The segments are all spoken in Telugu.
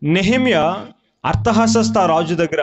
నెహెమ్య అర్థహసస్త రాజు దగ్గర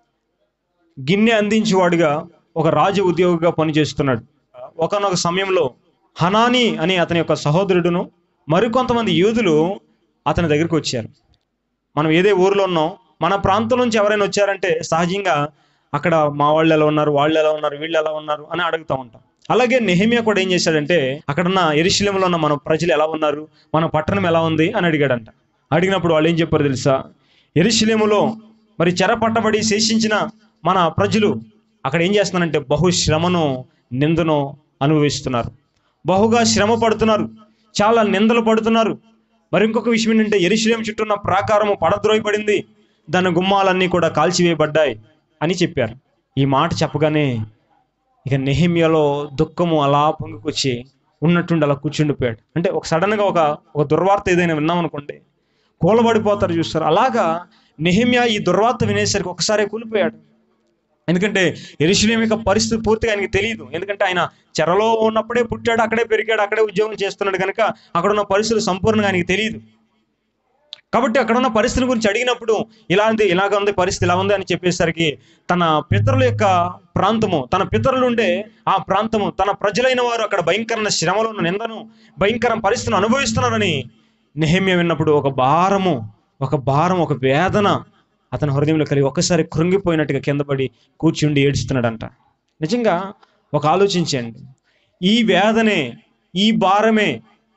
గిన్నె అందించేవాడుగా ఒక రాజు ఉద్యోగిగా పనిచేస్తున్నాడు ఒకనొక సమయంలో హనాని అనే అతని యొక్క సహోదరుడును మరికొంతమంది యూదులు అతని దగ్గరికి వచ్చారు మనం ఏదే ఊరిలో ఉన్నాం మన ప్రాంతం నుంచి ఎవరైనా వచ్చారంటే సహజంగా అక్కడ మా వాళ్ళు ఎలా ఉన్నారు వాళ్ళు ఎలా ఉన్నారు వీళ్ళు ఎలా ఉన్నారు అని అడుగుతూ ఉంటాం అలాగే నెహిమియా కూడా ఏం చేశాడంటే అక్కడున్న ఎరిశిలంలో ఉన్న మన ప్రజలు ఎలా ఉన్నారు మన పట్టణం ఎలా ఉంది అని అడిగాడంట అడిగినప్పుడు వాళ్ళు ఏం చెప్పారు తెలుసా ఎరిశిలేములో మరి చెర పట్టబడి శేషించిన మన ప్రజలు అక్కడ ఏం చేస్తున్నారంటే బహు శ్రమను నిందను అనుభవిస్తున్నారు బహుగా శ్రమ పడుతున్నారు చాలా నిందలు పడుతున్నారు మరి ఇంకొక విషయం ఏంటంటే ఎరిశిలేం చుట్టూ ఉన్న ప్రాకారము పడద్రోయబడింది దాని గుమ్మాలన్నీ కూడా కాల్చివేయబడ్డాయి అని చెప్పారు ఈ మాట చెప్పగానే ఇక నెహిమియాలో దుఃఖము అలా పొంగుకొచ్చి ఉన్నట్టుండి అలా కూర్చుండిపోయాడు అంటే ఒక సడన్గా ఒక ఒక దుర్వార్త ఏదైనా విన్నామనుకోండి కూలబడిపోతారు చూస్తారు అలాగా నెహిమియా ఈ దుర్వార్త వినేసరికి ఒకసారి కూలిపోయాడు ఎందుకంటే ఎరుషులేం యొక్క పరిస్థితి పూర్తిగా ఆయనకి తెలియదు ఎందుకంటే ఆయన చెరలో ఉన్నప్పుడే పుట్టాడు అక్కడే పెరిగాడు అక్కడే ఉద్యోగం చేస్తున్నాడు కనుక అక్కడ ఉన్న పరిస్థితులు సంపూర్ణంగా ఆయనకి తెలియదు కాబట్టి అక్కడ ఉన్న పరిస్థితుల గురించి అడిగినప్పుడు ఇలా ఉంది ఇలాగ ఉంది పరిస్థితి ఇలా ఉంది అని చెప్పేసరికి తన పితరుల యొక్క ప్రాంతము తన పితరులు ఉండే ఆ ప్రాంతము తన ప్రజలైన వారు అక్కడ భయంకరమైన శ్రమలను నిందను భయంకర పరిస్థితిని అనుభవిస్తున్నారని నెహమ్య విన్నప్పుడు ఒక భారము ఒక భారం ఒక వేదన అతని హృదయంలో కలిగి ఒక్కసారి కృంగిపోయినట్టుగా కింద పడి కూర్చుండి ఏడుస్తున్నాడంట నిజంగా ఒక ఆలోచించండి ఈ వేదనే ఈ భారమే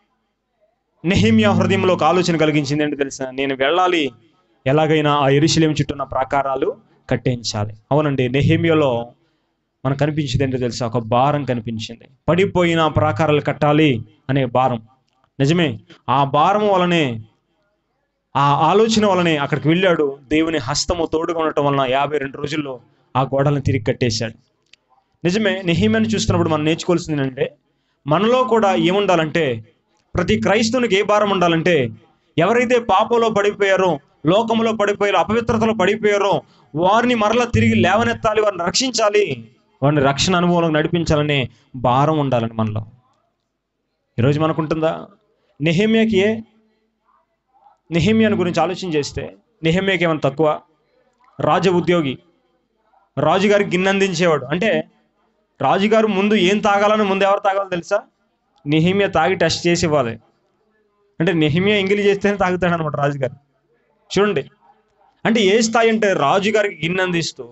నెహిమియా హృదయంలో ఒక ఆలోచన కలిగించింది ఏంటి తెలుసా నేను వెళ్ళాలి ఎలాగైనా ఆ ఎరుశలేం చుట్టూ ఉన్న ప్రాకారాలు కట్టించాలి అవునండి నెహిమియాలో మనకు కనిపించింది ఏంటో తెలుసా ఒక భారం కనిపించింది పడిపోయిన ప్రాకారాలు కట్టాలి అనే భారం నిజమే ఆ భారం వలనే ఆ ఆలోచన వలనే అక్కడికి వెళ్ళాడు దేవుని హస్తము తోడుగా ఉండటం వలన యాభై రెండు రోజుల్లో ఆ గోడలను తిరిగి కట్టేశాడు నిజమే నెహిమని చూస్తున్నప్పుడు మనం నేర్చుకోవాల్సింది ఏంటంటే మనలో కూడా ఏముండాలంటే ప్రతి క్రైస్తవునికి ఏ భారం ఉండాలంటే ఎవరైతే పాపంలో పడిపోయారో లోకంలో పడిపోయారో అపవిత్రతలో పడిపోయారో వారిని మరలా తిరిగి లేవనెత్తాలి వారిని రక్షించాలి వారిని రక్షణ అనుభవంలో నడిపించాలనే భారం ఉండాలని మనలో ఈరోజు మనకుంటుందా నెహమ్యాకి ఏ నెహమ్యాని గురించి ఆలోచన చేస్తే నెహమ్యాకి ఏమైనా తక్కువ రాజ ఉద్యోగి రాజుగారికి గిన్నె అందించేవాడు అంటే రాజుగారు ముందు ఏం తాగాలని ముందు ఎవరు తాగాలో తెలుసా నెహిమియా తాగి టెస్ట్ చేసి ఇవ్వాలి అంటే నెహిమియా ఎంగిలి చేస్తేనే తాగుతాడు అనమాట రాజుగారు చూడండి అంటే ఏ స్థాయి అంటే రాజుగారికి గిన్నె అందిస్తూ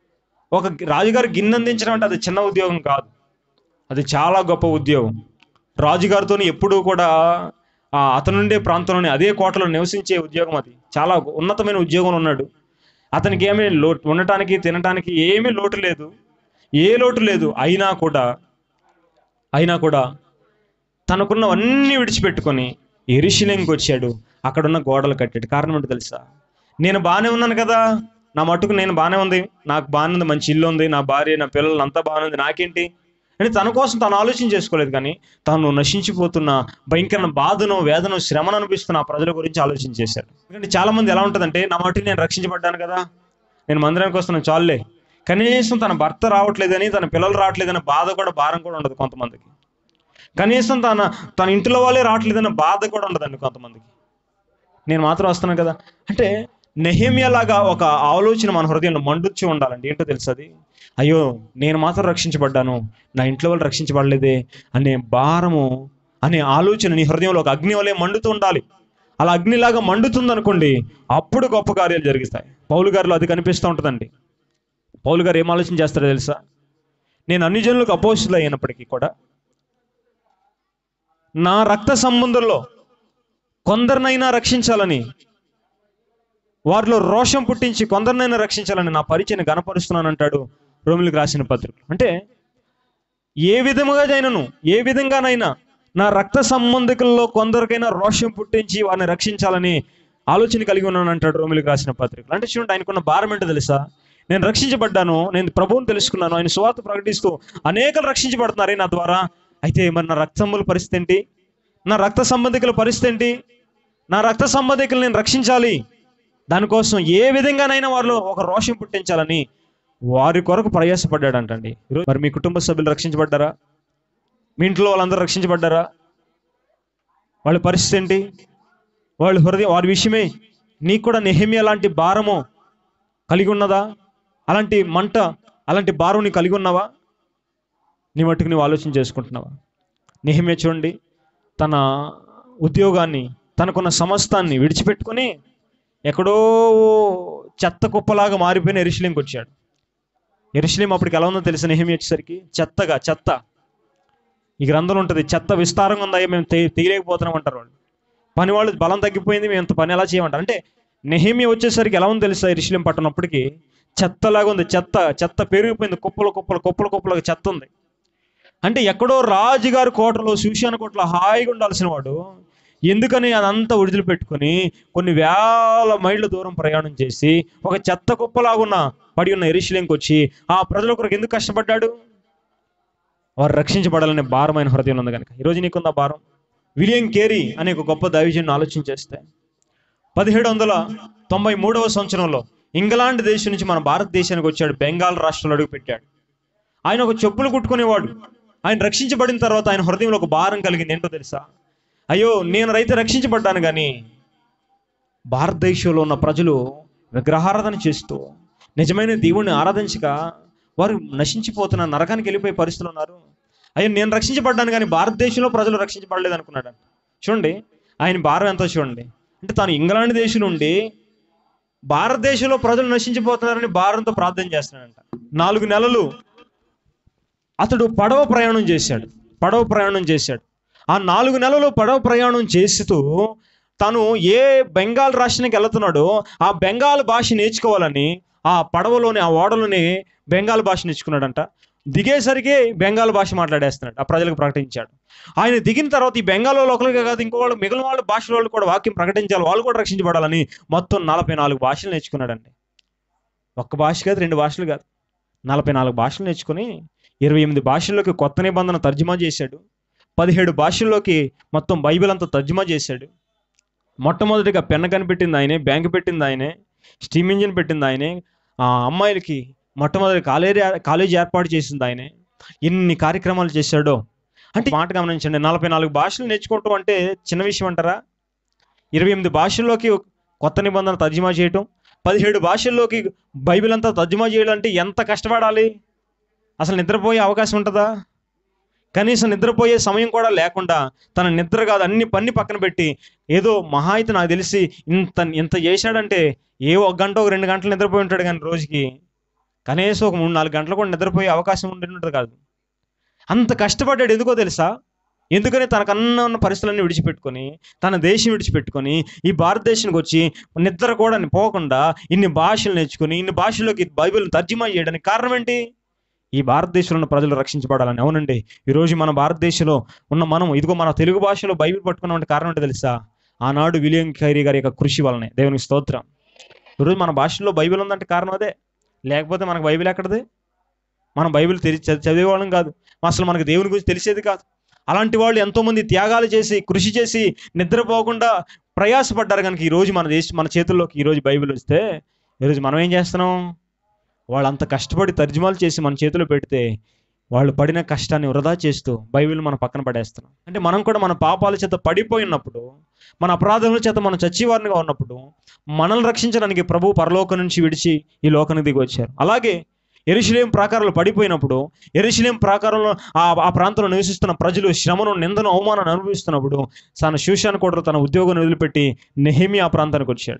ఒక రాజుగారికి గిన్నె అందించడం అంటే అది చిన్న ఉద్యోగం కాదు అది చాలా గొప్ప ఉద్యోగం రాజుగారితో ఎప్పుడూ కూడా ఆ అతను ఉండే ప్రాంతంలోనే అదే కోటలో నివసించే ఉద్యోగం అది చాలా ఉన్నతమైన ఉద్యోగంలో ఉన్నాడు అతనికి ఏమీ లోటు ఉండటానికి తినటానికి ఏమీ లోటు లేదు ఏ లోటు లేదు అయినా కూడా అయినా కూడా తనకున్నవన్నీ విడిచిపెట్టుకొని ఎరిశిలేంకి వచ్చాడు అక్కడున్న గోడలు కట్టాడు కారణం ఏంటో తెలుసా నేను బాగానే ఉన్నాను కదా నా మట్టుకు నేను బాగానే ఉంది నాకు బాగానే ఉంది మంచి ఇల్లు ఉంది నా భార్య నా పిల్లలు అంతా బాగానే ఉంది నాకేంటి అని తన కోసం తను ఆలోచన చేసుకోలేదు కానీ తాను నశించిపోతున్న భయంకరమైన బాధను వేదను శ్రమను అనిపిస్తున్న ఆ ప్రజల గురించి ఆలోచన చేశారు ఎందుకంటే చాలా మంది ఎలా ఉంటుందంటే నా మట్టుకు నేను రక్షించబడ్డాను కదా నేను మందిరానికి వస్తున్నాను చాలులే కనీసం తన భర్త రావట్లేదని తన పిల్లలు రావట్లేదని బాధ కూడా భారం కూడా ఉండదు కొంతమందికి కనీసం తన తన ఇంట్లో వాళ్ళే రావట్లేదన్న బాధ కూడా ఉండదండి కొంతమందికి నేను మాత్రం వస్తున్నాను కదా అంటే నెహేమియా లాగా ఒక ఆలోచన మన హృదయంలో మండుచ్చి ఉండాలండి ఏంటో తెలుసు అది అయ్యో నేను మాత్రం రక్షించబడ్డాను నా ఇంట్లో వాళ్ళు రక్షించబడలేదే అనే భారము అనే ఆలోచన నీ హృదయంలో ఒక అగ్ని వలె మండుతూ ఉండాలి అలా అగ్నిలాగా మండుతుంది అనుకోండి అప్పుడు గొప్ప కార్యాలు జరిగిస్తాయి పౌలు గారిలో అది కనిపిస్తూ ఉంటుందండి పౌలు గారు ఏం ఆలోచన చేస్తారో తెలుసా నేను అన్ని జనులకు అపోజిట్లు అయినప్పటికీ కూడా నా రక్త సంబంధంలో కొందరినైనా రక్షించాలని వారిలో రోషం పుట్టించి కొందరినైనా రక్షించాలని నా పరిచయని గనపరుస్తున్నాను అంటాడు రోమిలకు రాసిన పత్రిక అంటే ఏ విధముగా అయినను ఏ విధంగానైనా నా రక్త సంబంధికుల్లో కొందరికైనా రోషం పుట్టించి వారిని రక్షించాలని ఆలోచన కలిగి ఉన్నాను అంటాడు రోమిలకు రాసిన పత్రికలు అంటే చూడండి ఆయనకున్న భారం ఏంటో తెలుసా నేను రక్షించబడ్డాను నేను ప్రభువుని తెలుసుకున్నాను ఆయన సువార్త ప్రకటిస్తూ అనేకలు రక్షించబడుతున్నారే నా ద్వారా అయితే మరి నా రక్త సంబంధుల పరిస్థితి ఏంటి నా రక్త సంబంధికుల పరిస్థితి ఏంటి నా రక్త సంబంధికులు నేను రక్షించాలి దానికోసం ఏ విధంగానైనా వారిలో ఒక రోషం పుట్టించాలని వారి కొరకు ప్రయాసపడ్డాడంటండి ఈరోజు మరి మీ కుటుంబ సభ్యులు రక్షించబడ్డారా మీ ఇంట్లో వాళ్ళందరూ రక్షించబడ్డారా వాళ్ళ పరిస్థితి ఏంటి వాళ్ళ హృదయం వారి విషయమే నీకు కూడా నెహమియా లాంటి భారము కలిగి ఉన్నదా అలాంటి మంట అలాంటి భారం నీకు కలిగి ఉన్నావా నీ మట్టుకు నువ్వు ఆలోచన చేసుకుంటున్నావా నెహమియా చూడండి తన ఉద్యోగాన్ని తనకున్న సమస్తాన్ని విడిచిపెట్టుకొని ఎక్కడో చెత్త కుప్పలాగా మారిపోయిన ఎరుషులేంకి వచ్చాడు ఎరుషులేం అప్పటికి ఎలా ఉందో తెలిసిన నెహమి వచ్చేసరికి చెత్తగా చెత్త ఈ గ్రంథంలో ఉంటుంది చెత్త విస్తారంగా ఉందా మేము తె తీయలేకపోతున్నాం అంటారు వాళ్ళు పని వాళ్ళు బలం తగ్గిపోయింది మేము ఇంత పని ఎలా చేయమంటారు అంటే నెహిమి వచ్చేసరికి ఎలా ఉందో తెలుసా ఎరుషులేం పట్టణప్పటికి చెత్తలాగా ఉంది చెత్త చెత్త పెరిగిపోయింది కుప్పలు కుప్పలు కుప్పలు కుప్పలు చెత్త ఉంది అంటే ఎక్కడో రాజుగారి కోటలో శూషాన కోటలో హాయిగా ఉండాల్సిన వాడు ఎందుకని అదంతా విడుదల పెట్టుకొని కొన్ని వేల మైళ్ళ దూరం ప్రయాణం చేసి ఒక చెత్త కుప్పలాగున్న పడి ఉన్న ఎరిశిలేంకి వచ్చి ఆ ప్రజల కొరకు ఎందుకు కష్టపడ్డాడు వారు రక్షించబడాలనే భారమైన హృదయం ఉంది కనుక ఈరోజు నీకుందా భారం విలియం కేరీ అనే ఒక గొప్ప దైవజన్ ఆలోచన చేస్తే పదిహేడు వందల తొంభై మూడవ సంవత్సరంలో ఇంగ్లాండ్ దేశం నుంచి మన భారతదేశానికి వచ్చాడు బెంగాల్ రాష్ట్రంలో అడుగు పెట్టాడు ఆయన ఒక చెప్పులు కుట్టుకునేవాడు ఆయన రక్షించబడిన తర్వాత ఆయన హృదయంలో ఒక భారం కలిగింది ఏంటో తెలుసా అయ్యో నేను రైతు రక్షించబడ్డాను కానీ భారతదేశంలో ఉన్న ప్రజలు విగ్రహారాధన చేస్తూ నిజమైన దేవుణ్ణి ఆరాధించక వారు నశించిపోతున్న నరకానికి వెళ్ళిపోయే పరిస్థితులు ఉన్నారు అయ్యో నేను రక్షించబడ్డాను కానీ భారతదేశంలో ప్రజలు రక్షించబడలేదు అనుకున్నాడు చూడండి ఆయన భారం ఎంతో చూడండి అంటే తాను ఇంగ్లాండ్ దేశం నుండి భారతదేశంలో ప్రజలు నశించిపోతున్నారని భారంతో ప్రార్థన చేస్తున్నాడంట నాలుగు నెలలు అతడు పడవ ప్రయాణం చేశాడు పడవ ప్రయాణం చేశాడు ఆ నాలుగు నెలలు పడవ ప్రయాణం చేస్తూ తను ఏ బెంగాల్ రాష్ట్రానికి వెళ్తున్నాడో ఆ బెంగాల్ భాష నేర్చుకోవాలని ఆ పడవలోని ఆ ఓడలోని బెంగాల్ భాష నేర్చుకున్నాడంట దిగేసరికి బెంగాల్ భాష మాట్లాడేస్తున్నాడు ఆ ప్రజలకు ప్రకటించాడు ఆయన దిగిన తర్వాత ఈ బెంగాల్ ఒకరికే కాదు ఇంకో వాళ్ళు మిగిలిన వాళ్ళ భాషల వాళ్ళు కూడా వాక్యం ప్రకటించాలి వాళ్ళు కూడా రక్షించబడాలని మొత్తం నలభై నాలుగు భాషలు నేర్చుకున్నాడండి ఒక్క భాష కాదు రెండు భాషలు కాదు నలభై నాలుగు భాషలు నేర్చుకుని ఇరవై ఎనిమిది భాషల్లోకి కొత్త నిబంధన తర్జుమా చేశాడు పదిహేడు భాషల్లోకి మొత్తం బైబిల్ అంతా తర్జుమా చేశాడు మొట్టమొదటిగా పెన్న కనిపెట్టింది ఆయనే బ్యాంక్ పెట్టింది ఆయనే స్టీమ్ ఇంజిన్ పెట్టింది ఆయనే ఆ అమ్మాయిలకి మొట్టమొదటి కాలేజీ కాలేజీ ఏర్పాటు చేసింది ఆయనే ఎన్ని కార్యక్రమాలు చేశాడో అంటే మాట గమనించండి నలభై నాలుగు భాషలు నేర్చుకోవటం అంటే చిన్న విషయం అంటారా ఇరవై ఎనిమిది భాషల్లోకి కొత్త నిబంధన తర్జుమా చేయటం పదిహేడు భాషల్లోకి బైబిల్ అంతా తర్జుమా చేయడం అంటే ఎంత కష్టపడాలి అసలు నిద్రపోయే అవకాశం ఉంటుందా కనీసం నిద్రపోయే సమయం కూడా లేకుండా తన నిద్ర కాదు అన్ని పన్ని పక్కన పెట్టి ఏదో మహా అయితే నాకు తెలిసి ఇంత ఇంత చేశాడంటే ఏ ఒక గంట ఒక రెండు గంటలు నిద్రపోయి ఉంటాడు కానీ రోజుకి కనీసం ఒక మూడు నాలుగు గంటలు కూడా నిద్రపోయే అవకాశం ఉండి ఉంటుంది కాదు అంత కష్టపడ్డాడు ఎందుకో తెలుసా ఎందుకని తనకన్నా ఉన్న పరిస్థితులన్నీ విడిచిపెట్టుకొని తన దేశం విడిచిపెట్టుకొని ఈ భారతదేశానికి వచ్చి నిద్ర కూడా పోకుండా ఇన్ని భాషలు నేర్చుకుని ఇన్ని భాషల్లోకి బైబిల్ని తర్జుమా చేయడానికి కారణం ఏంటి ఈ భారతదేశంలో ఉన్న ప్రజలు రక్షించబడాలని అవునండి ఈరోజు మన భారతదేశంలో ఉన్న మనం ఇదిగో మన తెలుగు భాషలో బైబిల్ పట్టుకున్నామంటే కారణం ఏంటో తెలుసా ఆనాడు విలియం ఖైరీ గారి యొక్క కృషి వలనే దేవునికి స్తోత్రం ఈరోజు మన భాషలో బైబిల్ ఉందంటే కారణం అదే లేకపోతే మనకు బైబిల్ ఎక్కడది మనం బైబిల్ తెరి చ- చదివేవాళ్ళం కాదు అసలు మనకు దేవుని గురించి తెలిసేది కాదు అలాంటి వాళ్ళు ఎంతోమంది త్యాగాలు చేసి కృషి చేసి నిద్రపోకుండా ప్రయాసపడ్డారు కనుక ఈరోజు మన దేశ మన చేతుల్లోకి ఈరోజు బైబిల్ వస్తే ఈరోజు మనం ఏం చేస్తున్నాం వాళ్ళు అంత కష్టపడి తర్జుమాలు చేసి మన చేతిలో పెడితే వాళ్ళు పడిన కష్టాన్ని వృధా చేస్తూ బైబిల్ మన పక్కన పడేస్తున్నాం అంటే మనం కూడా మన పాపాల చేత పడిపోయినప్పుడు మన అపరాధముల చేత మనం చచ్చివారినిగా ఉన్నప్పుడు మనల్ని రక్షించడానికి ప్రభు పరలోకం నుంచి విడిచి ఈ లోకానికి దిగి వచ్చారు అలాగే ఎరుషులేం ప్రాకారాలు పడిపోయినప్పుడు ఎరుషులేం ప్రాకారంలో ఆ ఆ ప్రాంతంలో నివసిస్తున్న ప్రజలు శ్రమను నిందను అవమానాన్ని అనుభవిస్తున్నప్పుడు తన శూషాన్ని కూడా తన ఉద్యోగం వదిలిపెట్టి నెహేమి ఆ ప్రాంతానికి వచ్చాడు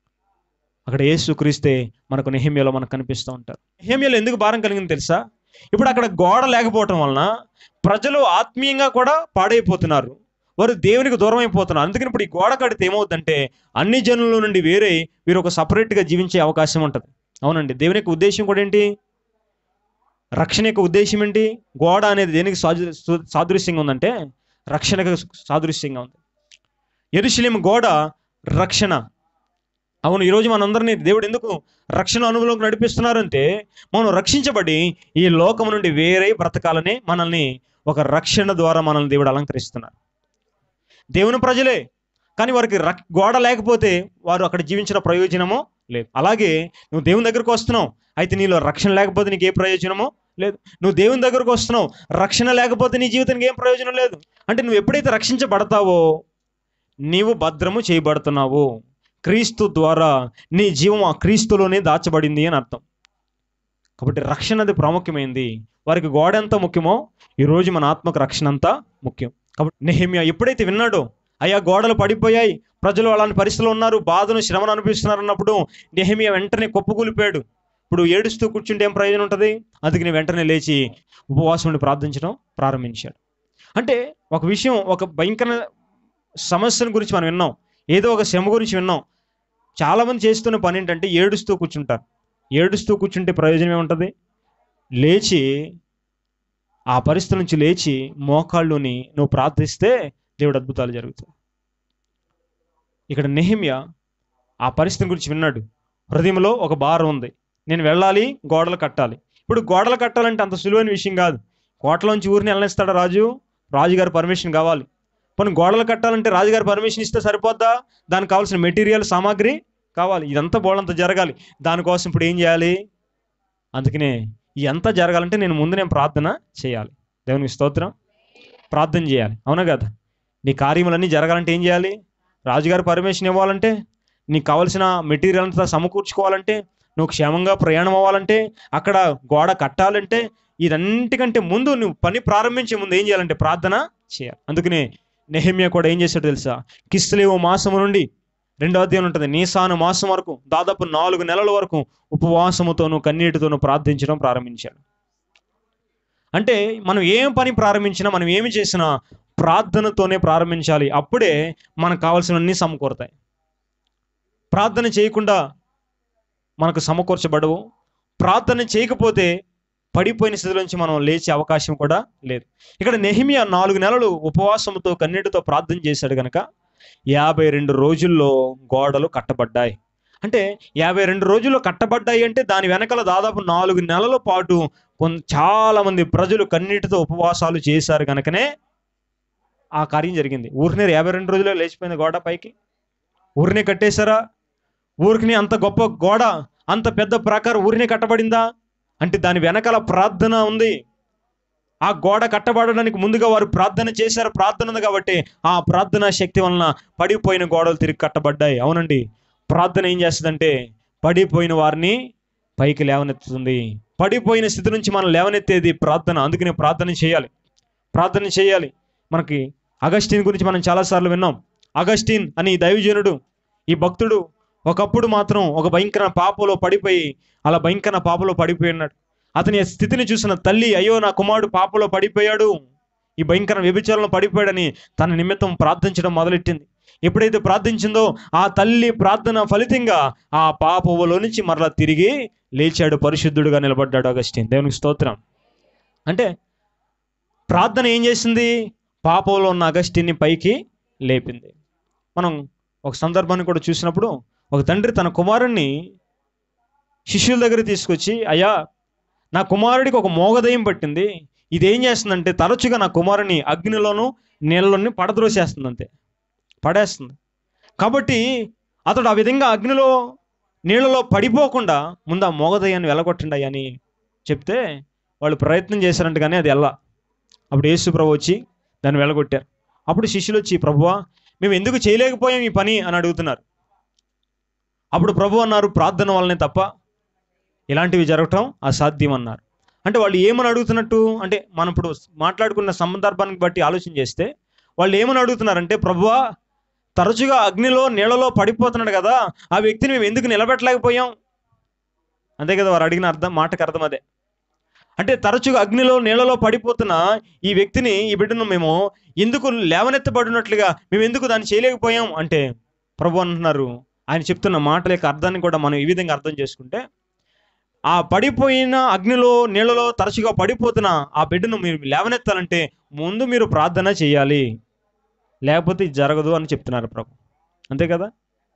అక్కడ యేసు క్రీస్తే మనకు నెహేమియాలో మనకు కనిపిస్తూ ఉంటారు నెహేమియాలో ఎందుకు భారం కలిగింది తెలుసా ఇప్పుడు అక్కడ గోడ లేకపోవటం వలన ప్రజలు ఆత్మీయంగా కూడా పాడైపోతున్నారు వారు దేవునికి దూరం అయిపోతున్నారు అందుకని ఇప్పుడు ఈ గోడ కడితే ఏమవుతుందంటే అన్ని జనుల నుండి వేరే వీరు ఒక సపరేట్గా జీవించే అవకాశం ఉంటుంది అవునండి దేవుని యొక్క ఉద్దేశం కూడా ఏంటి రక్షణ యొక్క ఉద్దేశం ఏంటి గోడ అనేది దేనికి సాదృ సాదృశ్యంగా ఉందంటే రక్షణకు సాదృశ్యంగా ఉంది ఎరుశలేం గోడ రక్షణ అవును ఈరోజు మనందరినీ దేవుడు ఎందుకు రక్షణ అనుభవంలోకి నడిపిస్తున్నారంటే మనం రక్షించబడి ఈ లోకం నుండి వేరే బ్రతకాలని మనల్ని ఒక రక్షణ ద్వారా మనల్ని దేవుడు అలంకరిస్తున్నారు దేవుని ప్రజలే కానీ వారికి రక్ గోడ లేకపోతే వారు అక్కడ జీవించిన ప్రయోజనమో లేదు అలాగే నువ్వు దేవుని దగ్గరకు వస్తున్నావు అయితే నీలో రక్షణ లేకపోతే నీకు ఏ ప్రయోజనమో లేదు నువ్వు దేవుని దగ్గరకు వస్తున్నావు రక్షణ లేకపోతే నీ జీవితానికి ఏం ప్రయోజనం లేదు అంటే నువ్వు ఎప్పుడైతే రక్షించబడతావో నీవు భద్రము చేయబడుతున్నావు క్రీస్తు ద్వారా నీ జీవం ఆ క్రీస్తులోనే దాచబడింది అని అర్థం కాబట్టి రక్షణ అది ప్రాముఖ్యమైంది వారికి గోడ ఎంత ముఖ్యమో ఈరోజు మన ఆత్మకు రక్షణ అంతా ముఖ్యం కాబట్టి నెహమ్యా ఎప్పుడైతే విన్నాడో అయ్యా గోడలు పడిపోయాయి ప్రజలు అలాంటి పరిస్థితులు ఉన్నారు బాధను శ్రమను అనిపిస్తున్నారు అన్నప్పుడు నెహమియా వెంటనే కుప్పకూలిపోయాడు ఇప్పుడు ఏడుస్తూ కూర్చుంటే ఏం ప్రయోజనం ఉంటుంది అందుకని వెంటనే లేచి ఉపవాసం ఉండి ప్రార్థించడం ప్రారంభించాడు అంటే ఒక విషయం ఒక భయంకర సమస్యల గురించి మనం విన్నాం ఏదో ఒక శ్రమ గురించి విన్నాం చాలామంది చేస్తున్న పని ఏంటంటే ఏడుస్తూ కూర్చుంటారు ఏడుస్తూ కూర్చుంటే ప్రయోజనం ఏముంటుంది లేచి ఆ పరిస్థితి నుంచి లేచి మోకాళ్ళుని నువ్వు ప్రార్థిస్తే దేవుడు అద్భుతాలు జరుగుతాయి ఇక్కడ నెహిమ్య ఆ పరిస్థితి గురించి విన్నాడు హృదయంలో ఒక భారం ఉంది నేను వెళ్ళాలి గోడలు కట్టాలి ఇప్పుడు గోడలు కట్టాలంటే అంత సులువైన విషయం కాదు కోటలోంచి ఊరిని వెళ్ళనిస్తాడా రాజు రాజుగారి పర్మిషన్ కావాలి పోనీ గోడలు కట్టాలంటే రాజుగారి పర్మిషన్ ఇస్తే సరిపోద్దా దానికి కావాల్సిన మెటీరియల్ సామాగ్రి కావాలి ఇదంతా బోళ్ళంతా జరగాలి దానికోసం ఇప్పుడు ఏం చేయాలి అందుకనే ఇదంతా జరగాలంటే నేను ముందు నేను ప్రార్థన చేయాలి దేవునికి స్తోత్రం ప్రార్థన చేయాలి అవునా కదా నీ కార్యములన్నీ జరగాలంటే ఏం చేయాలి రాజుగారి పర్మిషన్ ఇవ్వాలంటే నీకు కావలసిన మెటీరియల్ అంతా సమకూర్చుకోవాలంటే నువ్వు క్షేమంగా ప్రయాణం అవ్వాలంటే అక్కడ గోడ కట్టాలంటే ఇదన్నిటికంటే ముందు నువ్వు పని ప్రారంభించే ముందు ఏం చేయాలంటే ప్రార్థన చేయాలి అందుకనే నెహమ్య కూడా ఏం చేశాడు తెలుసా కిస్లేవు మాసము నుండి రెండో అధ్యాయం ఉంటుంది నీసాను మాసం వరకు దాదాపు నాలుగు నెలల వరకు ఉపవాసముతోనూ కన్నీటితోనూ ప్రార్థించడం ప్రారంభించాడు అంటే మనం ఏం పని ప్రారంభించినా మనం ఏమి చేసినా ప్రార్థనతోనే ప్రారంభించాలి అప్పుడే మనకు కావాల్సినవన్నీ సమకూరుతాయి ప్రార్థన చేయకుండా మనకు సమకూర్చబడవు ప్రార్థన చేయకపోతే పడిపోయిన స్థితిలోంచి మనం లేచే అవకాశం కూడా లేదు ఇక్కడ నెహిమియా నాలుగు నెలలు ఉపవాసంతో కన్నీటితో ప్రార్థన చేశాడు కనుక యాభై రెండు రోజుల్లో గోడలు కట్టబడ్డాయి అంటే యాభై రెండు రోజుల్లో కట్టబడ్డాయి అంటే దాని వెనకాల దాదాపు నాలుగు నెలల పాటు కొన్ చాలా మంది ప్రజలు కన్నీటితో ఉపవాసాలు చేశారు కనుకనే ఆ కార్యం జరిగింది ఊరినే యాభై రెండు రోజుల్లో లేచిపోయింది గోడ పైకి ఊరినే కట్టేశారా ఊరికి అంత గొప్ప గోడ అంత పెద్ద ప్రకారం ఊరినే కట్టబడిందా అంటే దాని వెనకాల ప్రార్థన ఉంది ఆ గోడ కట్టబడడానికి ముందుగా వారు ప్రార్థన చేశారు ప్రార్థన ఉంది కాబట్టి ఆ ప్రార్థన శక్తి వలన పడిపోయిన గోడలు తిరిగి కట్టబడ్డాయి అవునండి ప్రార్థన ఏం చేస్తుందంటే పడిపోయిన వారిని పైకి లేవనెత్తుతుంది పడిపోయిన స్థితి నుంచి మనం లేవనెత్తేది ప్రార్థన అందుకనే ప్రార్థన చేయాలి ప్రార్థన చేయాలి మనకి అగస్టిన్ గురించి మనం చాలాసార్లు విన్నాం అగస్టిన్ అని ఈ దైవజనుడు ఈ భక్తుడు ఒకప్పుడు మాత్రం ఒక భయంకర పాపలో పడిపోయి అలా భయంకర పాపలో పడిపోయి ఉన్నాడు అతని స్థితిని చూసిన తల్లి అయ్యో నా కుమారుడు పాపలో పడిపోయాడు ఈ భయంకర వ్యభిచారంలో పడిపోయాడని తన నిమిత్తం ప్రార్థించడం మొదలెట్టింది ఎప్పుడైతే ప్రార్థించిందో ఆ తల్లి ప్రార్థన ఫలితంగా ఆ పాపలో నుంచి మరలా తిరిగి లేచాడు పరిశుద్ధుడుగా నిలబడ్డాడు అగస్టిన్ దేవునికి స్తోత్రం అంటే ప్రార్థన ఏం చేసింది పాపంలో ఉన్న అగస్టిన్ని పైకి లేపింది మనం ఒక సందర్భాన్ని కూడా చూసినప్పుడు ఒక తండ్రి తన కుమారుణ్ణి శిష్యుల దగ్గర తీసుకొచ్చి అయ్యా నా కుమారుడికి ఒక మోగదయం పట్టింది ఇది ఏం చేస్తుందంటే తరచుగా నా కుమారుని అగ్నిలోను నీళ్ళలోని పడద్రోసేస్తుంది అంతే పడేస్తుంది కాబట్టి అతడు ఆ విధంగా అగ్నిలో నీళ్ళలో పడిపోకుండా ముందు ఆ మోగదయాన్ని వెళ్ళగొట్టండి అని చెప్తే వాళ్ళు ప్రయత్నం చేశారంట కానీ అది వెళ్ళ అప్పుడు యేసు ప్రభు వచ్చి దాన్ని వెళ్ళగొట్టారు అప్పుడు శిష్యులు వచ్చి ప్రభువా మేము ఎందుకు చేయలేకపోయాం ఈ పని అని అడుగుతున్నారు అప్పుడు ప్రభు అన్నారు ప్రార్థన వల్లనే తప్ప ఇలాంటివి జరగటం అసాధ్యం అన్నారు అంటే వాళ్ళు ఏమని అడుగుతున్నట్టు అంటే మనం ఇప్పుడు మాట్లాడుకున్న సందర్భానికి బట్టి ఆలోచన చేస్తే వాళ్ళు ఏమని అడుగుతున్నారంటే ప్రభువా తరచుగా అగ్నిలో నీళ్ళలో పడిపోతున్నాడు కదా ఆ వ్యక్తిని మేము ఎందుకు నిలబెట్టలేకపోయాం అంతే కదా వారు అడిగిన అర్థం మాటకు అర్థం అదే అంటే తరచుగా అగ్నిలో నీళ్ళలో పడిపోతున్న ఈ వ్యక్తిని ఈ బిడ్డను మేము ఎందుకు లేవనెత్తబడినట్లుగా మేము ఎందుకు దాన్ని చేయలేకపోయాం అంటే ప్రభు అంటున్నారు ఆయన చెప్తున్న మాటల యొక్క అర్థాన్ని కూడా మనం ఈ విధంగా అర్థం చేసుకుంటే ఆ పడిపోయిన అగ్నిలో నీళ్ళలో తరచుగా పడిపోతున్న ఆ బిడ్డను మీరు లేవనెత్తాలంటే ముందు మీరు ప్రార్థన చేయాలి లేకపోతే ఇది జరగదు అని చెప్తున్నారు ప్రభు అంతే కదా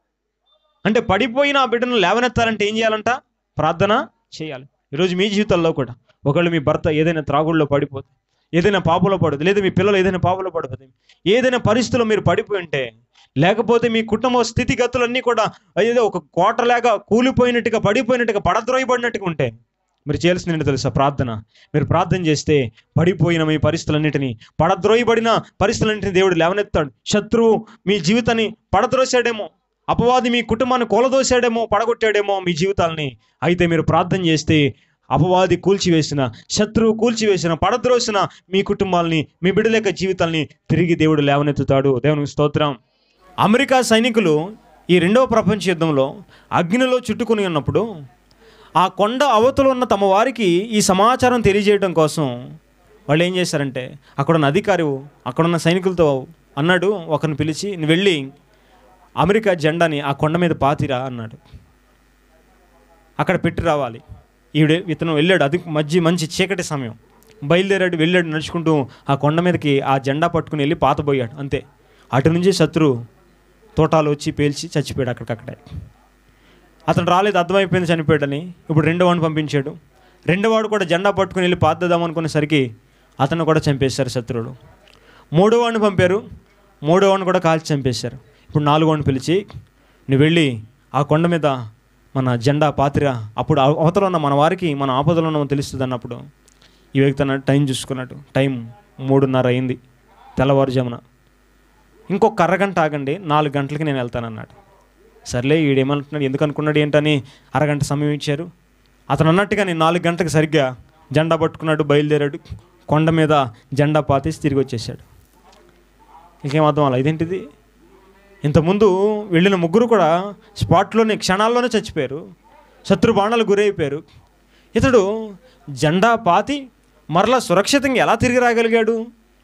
అంటే పడిపోయిన ఆ బిడ్డను లేవనెత్తాలంటే ఏం చేయాలంట ప్రార్థన చేయాలి ఈరోజు మీ జీవితాల్లో కూడా ఒకళ్ళు మీ భర్త ఏదైనా త్రాగుల్లో పడిపోతే ఏదైనా పాపలో పడుతుంది లేదా మీ పిల్లలు ఏదైనా పాపలో పడిపోతే ఏదైనా పరిస్థితిలో మీరు పడిపోయి ఉంటే లేకపోతే మీ కుటుంబ స్థితిగతులన్నీ కూడా ఏదో ఒక కోటలాగా కూలిపోయినట్టుగా పడిపోయినట్టుగా పడద్రోయబడినట్టుగా ఉంటే మీరు చేయాల్సింది ఏంటో తెలుసా ప్రార్థన మీరు ప్రార్థన చేస్తే పడిపోయిన మీ పరిస్థితులన్నిటినీ పడద్రోయబడిన పరిస్థితులన్నింటినీ దేవుడు లేవనెత్తాడు శత్రువు మీ జీవితాన్ని పడద్రోసాడేమో అపవాది మీ కుటుంబాన్ని కూలదోసాడేమో పడగొట్టాడేమో మీ జీవితాలని అయితే మీరు ప్రార్థన చేస్తే అపవాది కూల్చివేసిన శత్రువు కూల్చివేసిన పడద్రోసిన మీ కుటుంబాలని మీ బిడ్డల యొక్క జీవితాల్ని తిరిగి దేవుడు లేవనెత్తుతాడు దేవునికి స్తోత్రం అమెరికా సైనికులు ఈ రెండవ ప్రపంచ యుద్ధంలో అగ్నిలో చుట్టుకుని ఉన్నప్పుడు ఆ కొండ అవతల ఉన్న తమ వారికి ఈ సమాచారం తెలియజేయడం కోసం వాళ్ళు ఏం చేశారంటే అక్కడున్న అధికారి అక్కడున్న సైనికులతో అన్నాడు ఒకరిని పిలిచి "నువ్వు వెళ్ళి అమెరికా జెండాని ఆ కొండ మీద పాతిరా అన్నాడు అక్కడ పెట్టి రావాలి ఈవిడ ఇతను వెళ్ళాడు అది మధ్య మంచి చీకటి సమయం బయలుదేరాడు వెళ్ళాడు నడుచుకుంటూ ఆ కొండ మీదకి ఆ జెండా పట్టుకుని వెళ్ళి పాతబోయాడు అంతే అటు నుంచి శత్రువు తోటాలు వచ్చి పేల్చి చచ్చిపోయాడు అక్కడికక్కడే అతను రాలేదు అర్థమైపోయింది చనిపోయాడని ఇప్పుడు రెండో వాడిని పంపించాడు రెండో వాడు కూడా జెండా పట్టుకుని వెళ్ళి పాతేద్దాం అనుకునేసరికి అతను కూడా చంపేశారు శత్రువులు మూడో వాడిని పంపారు మూడో వాడిని కూడా కాల్చి చంపేశారు ఇప్పుడు నాలుగో వాడిని పిలిచి నువ్వు వెళ్ళి ఆ కొండ మీద మన జెండా పాత్ర అప్పుడు అవ- అవతల ఉన్న మన వారికి మన ఆపదలో ఉన్న తెలుస్తుంది అన్నప్పుడు ఈ వ్యక్తి అన్నాడు టైం చూసుకున్నట్టు టైం మూడున్నర అయింది తెల్లవారుజామున ఇంకొక అరగంట ఆగండి నాలుగు గంటలకి నేను వెళ్తానన్నాడు సర్లే ఈడేమంటున్నాడు ఎందుకు అనుకున్నాడు ఏంటని అరగంట సమయం ఇచ్చారు అతను అన్నట్టుగా నేను నాలుగు గంటలకు సరిగ్గా జెండా పట్టుకున్నాడు బయలుదేరాడు కొండ మీద జెండా పాతేసి తిరిగి వచ్చేసాడు ఇంకేం అర్థం అలా ఇదేంటిది ఇంతకుముందు వెళ్ళిన ముగ్గురు కూడా స్పాట్లోనే క్షణాల్లోనే చచ్చిపోయారు శత్రు బాణాలు గురైపోయారు ఇతడు జెండా పాతి మరలా సురక్షితంగా ఎలా తిరిగి రాగలిగాడు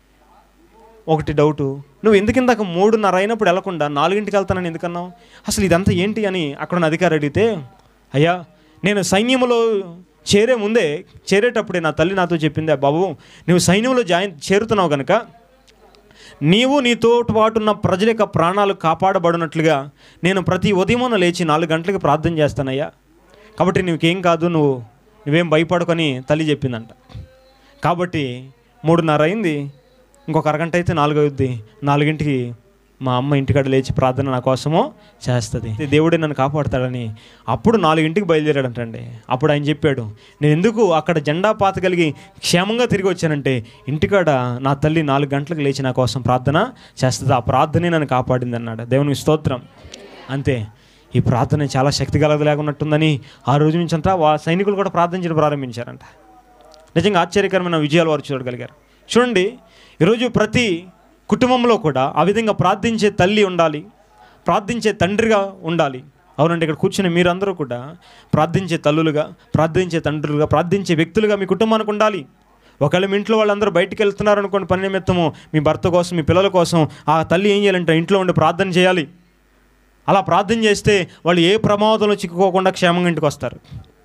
ఒకటి డౌటు నువ్వు ఎందుకు ఇందాక మూడున్నర అయినప్పుడు వెళ్లకుండా నాలుగింటికి వెళ్తానని ఎందుకన్నావు అసలు ఇదంతా ఏంటి అని అక్కడ ఉన్న అధికారి అడిగితే అయ్యా నేను సైన్యంలో చేరే ముందే చేరేటప్పుడే నా తల్లి నాతో చెప్పింది "ఆ బాబు నువ్వు సైన్యంలో జాయిన్ చేరుతున్నావు కనుక నీవు నీతో పాటున్న ప్రజల యొక్క ప్రాణాలు కాపాడబడినట్లుగా నేను ప్రతి ఉదయమున లేచి నాలుగు గంటలకు ప్రార్థన చేస్తానయ్యా కాబట్టి నీకేం కాదు నువ్వు నువ్వేం భయపడుకొని తల్లి చెప్పిందంట కాబట్టి మూడున్నర అయింది ఇంకొక అరగంట అయితే నాలుగు అవుద్ది నాలుగింటికి మా అమ్మ ఇంటికాడ లేచి ప్రార్థన నా కోసమో చేస్తుంది దేవుడే నన్ను కాపాడుతాడని అప్పుడు నాలుగింటికి బయలుదేరాడంటండి అప్పుడు ఆయన చెప్పాడు నేను ఎందుకు అక్కడ జెండా పాతగలిగి క్షేమంగా తిరిగి వచ్చానంటే ఇంటికాడ నా తల్లి నాలుగు గంటలకు లేచి నా కోసం ప్రార్థన చేస్తుంది ఆ ప్రార్థనే నన్ను కాపాడింది అన్నాడు దేవునికి స్తోత్రం అంతే ఈ ప్రార్థన చాలా శక్తి కలగలేకున్నట్టుందని ఆ రోజు నుంచి అంతా వా సైనికులు కూడా ప్రార్థన చేయడం ప్రారంభించారంట నిజంగా ఆశ్చర్యకరమైన విజయాలు వారు చూడగలిగారు చూడండి ఈరోజు ప్రతి కుటుంబంలో కూడా ఆ విధంగా ప్రార్థించే తల్లి ఉండాలి ప్రార్థించే తండ్రిగా ఉండాలి అవునండి ఇక్కడ కూర్చుని మీరందరూ కూడా ప్రార్థించే తల్లులుగా ప్రార్థించే తండ్రులుగా ప్రార్థించే వ్యక్తులుగా మీ కుటుంబానికి ఉండాలి ఒకవేళ మీ ఇంట్లో వాళ్ళందరూ బయటికి వెళ్తున్నారు అనుకోండి పని నిమిత్తము మీ భర్త కోసం మీ పిల్లల కోసం ఆ తల్లి ఏం చేయాలంటే ఇంట్లో ఉండి ప్రార్థన చేయాలి అలా ప్రార్థన చేస్తే వాళ్ళు ఏ ప్రమాదంలో చిక్కుకోకుండా క్షేమంగా ఇంటికి వస్తారు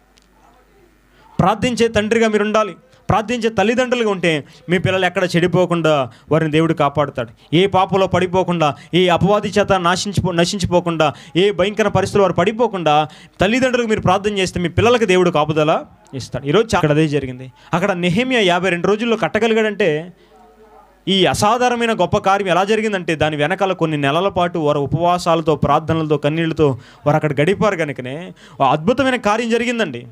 ప్రార్థించే తండ్రిగా మీరు ఉండాలి ప్రార్థించే తల్లిదండ్రులుగా ఉంటే మీ పిల్లలు ఎక్కడ చెడిపోకుండా వారిని దేవుడు కాపాడుతాడు ఏ పాపలో పడిపోకుండా ఏ అపవాది చేత నాశించిపో నశించిపోకుండా ఏ భయంకర పరిస్థితులు వారు పడిపోకుండా తల్లిదండ్రులకు మీరు ప్రార్థన చేస్తే మీ పిల్లలకి దేవుడు కాపుదల ఇస్తాడు ఈరోజు చా- అక్కడ అదే జరిగింది అక్కడ నెహేమియా యాభై రెండు రోజుల్లో కట్టగలిగాడంటే ఈ అసాధారణమైన గొప్ప కార్యం ఎలా జరిగిందంటే దాని వెనకాల కొన్ని నెలల పాటు వారు ఉపవాసాలతో ప్రార్థనలతో కన్నీళ్లతో వారు అక్కడ గడిపారు కనుకనే ఓ అద్భుతమైన కార్యం జరిగిందండి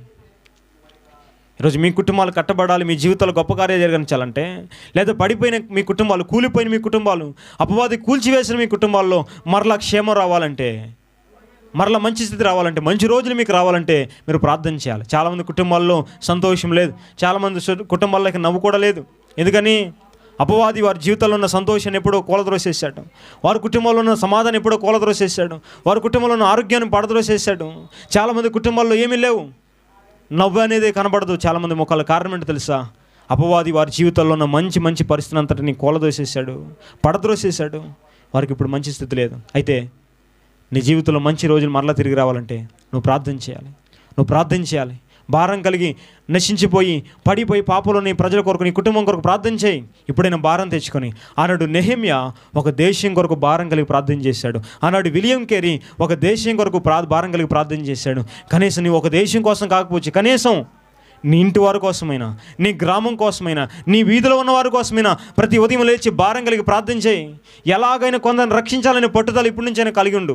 ఈరోజు మీ కుటుంబాలు కట్టబడాలి మీ జీవితాలు గొప్ప కార్యాలు జరగనించాలంటే లేదా పడిపోయిన మీ కుటుంబాలు కూలిపోయిన మీ కుటుంబాలు అపవాది కూల్చివేసిన మీ కుటుంబాల్లో మరలా క్షేమం రావాలంటే మరలా మంచి స్థితి రావాలంటే మంచి రోజులు మీకు రావాలంటే మీరు ప్రార్థన చేయాలి చాలామంది కుటుంబాల్లో సంతోషం లేదు చాలామంది సు- కుటుంబాల్లోకి నవ్వు కూడా లేదు ఎందుకని అపవాది వారి జీవితంలో ఉన్న సంతోషాన్ని ఎప్పుడో కూలద్రోసేసాడు వారి కుటుంబంలో ఉన్న సమాధానం ఎప్పుడో కూలద్రోసేసాడు వారి కుటుంబంలో ఉన్న ఆరోగ్యాన్ని పడద్రోసేసాడు చాలామంది కుటుంబాల్లో ఏమీ లేవు నవ్వు అనేది కనబడదు చాలామంది ముఖాల కారణం ఏంటో తెలుసా అపవాది వారి జీవితంలో ఉన్న మంచి మంచి పరిస్థితి అంతటిని కూలదోసేసాడు పడద్రోసేసాడు వారికి ఇప్పుడు మంచి స్థితి లేదు అయితే నీ జీవితంలో మంచి రోజులు మరలా తిరిగి రావాలంటే నువ్వు ప్రార్థన చేయాలి నువ్వు ప్రార్థన చేయాలి భారం కలిగి నశించిపోయి పడిపోయి పాపలో నీ ప్రజల కొరకు నీ కుటుంబం కొరకు ప్రార్థన చేయి ఇప్పుడైనా భారం తెచ్చుకొని ఆనాడు నెహమ్య ఒక దేశం కొరకు భారం కలిగి ప్రార్థన చేశాడు ఆనాడు విలియం కేరీ ఒక దేశం కొరకు ప్రా భారం కలిగి ప్రార్థన చేశాడు కనీసం నీ ఒక దేశం కోసం కాకపోవచ్చు కనీసం నీ ఇంటి వారి కోసమైనా నీ గ్రామం కోసమైనా నీ వీధిలో ఉన్న వారి కోసమైనా ప్రతి ఉదయం లేచి భారం కలిగి ప్రార్థన చేయి ఎలాగైనా కొందరిని రక్షించాలనే పట్టుదల ఇప్పటి నుంచైనా కలిగి ఉండు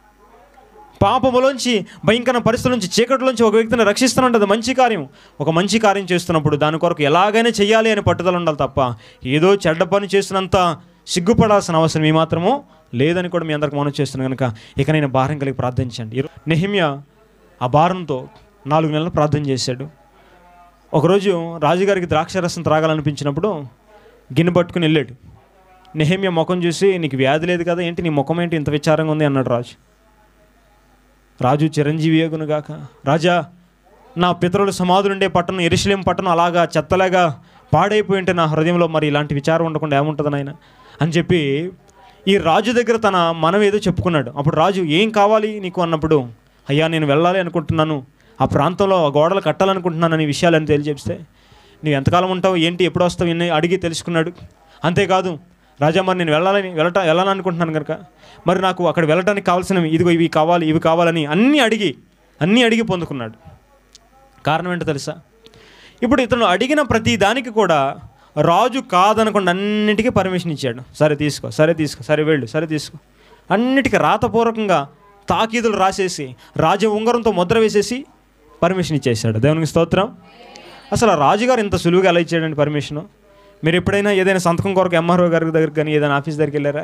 పాపములోంచి భయంకర పరిస్థితుల నుంచి చీకటిలోంచి ఒక వ్యక్తిని రక్షిస్తున్నట్టు అది మంచి కార్యం ఒక మంచి కార్యం చేస్తున్నప్పుడు దాని కొరకు ఎలాగైనా చేయాలి అని పట్టుదల ఉండాలి తప్ప ఏదో చెడ్డ పని చేసినంత సిగ్గుపడాల్సిన అవసరం ఏమాత్రమూ లేదని కూడా మీ అందరికి మనం చేస్తున్నాను కనుక ఇక నేను భారం కలిగి ప్రార్థించండి ఈరో- నెహిమ్య ఆ భారంతో నాలుగు నెలలు ప్రార్థన చేశాడు ఒకరోజు రాజుగారికి ద్రాక్షరసం త్రాగాలనిపించినప్పుడు గిన్నె పట్టుకుని వెళ్ళాడు నెహమ్య ముఖం చూసి నీకు వ్యాధి లేదు కదా ఏంటి నీ ముఖం ఏంటి ఇంత విచారంగా ఉంది అన్నాడు రాజు రాజు చిరంజీవి యోగును గాక రాజా నా పితరుల సమాధులుండే పట్టణం ఎరుశలేం పట్టణం అలాగా చెత్తలాగా పాడైపోయి ఉంటే నా హృదయంలో మరి ఇలాంటి విచారం ఉండకుండా ఏముంటుంది నాయన అని చెప్పి ఈ రాజు దగ్గర తన మనం ఏదో చెప్పుకున్నాడు అప్పుడు రాజు ఏం కావాలి నీకు అన్నప్పుడు అయ్యా నేను వెళ్ళాలి అనుకుంటున్నాను ఆ ప్రాంతంలో ఆ గోడలు కట్టాలనుకుంటున్నాను అనే విషయాలని తెలియజేస్తే నువ్వు ఎంతకాలం ఉంటావు ఏంటి ఎప్పుడు వస్తావు ఇన్ని అడిగి తెలుసుకున్నాడు అంతేకాదు రాజా మరి నేను వెళ్ళాలని వెళ్ళట వెళ్ళాలనుకుంటున్నాను కనుక మరి నాకు అక్కడ వెళ్ళడానికి కావాల్సినవి ఇదిగో ఇవి కావాలి ఇవి కావాలని అన్నీ అడిగి అన్నీ అడిగి పొందుకున్నాడు కారణం ఏంటో తెలుసా ఇప్పుడు ఇతను అడిగిన ప్రతి దానికి కూడా రాజు కాదనకుండా అన్నిటికీ పర్మిషన్ ఇచ్చాడు సరే తీసుకో సరే తీసుకో సరే వెళ్ళు సరే తీసుకో అన్నిటికీ రాతపూర్వకంగా తాకీదులు రాసేసి రాజ ఉంగరంతో ముద్ర వేసేసి పర్మిషన్ ఇచ్చేసాడు దేవునికి స్తోత్రం అసలు ఆ రాజుగారు ఇంత సులువుగా ఎలా ఇచ్చాడండి పర్మిషను మీరు ఎప్పుడైనా ఏదైనా సంతకం కొరకు ఎంఆర్ఓ గారి దగ్గరికి కానీ ఏదైనా ఆఫీస్ దగ్గరికి వెళ్ళారా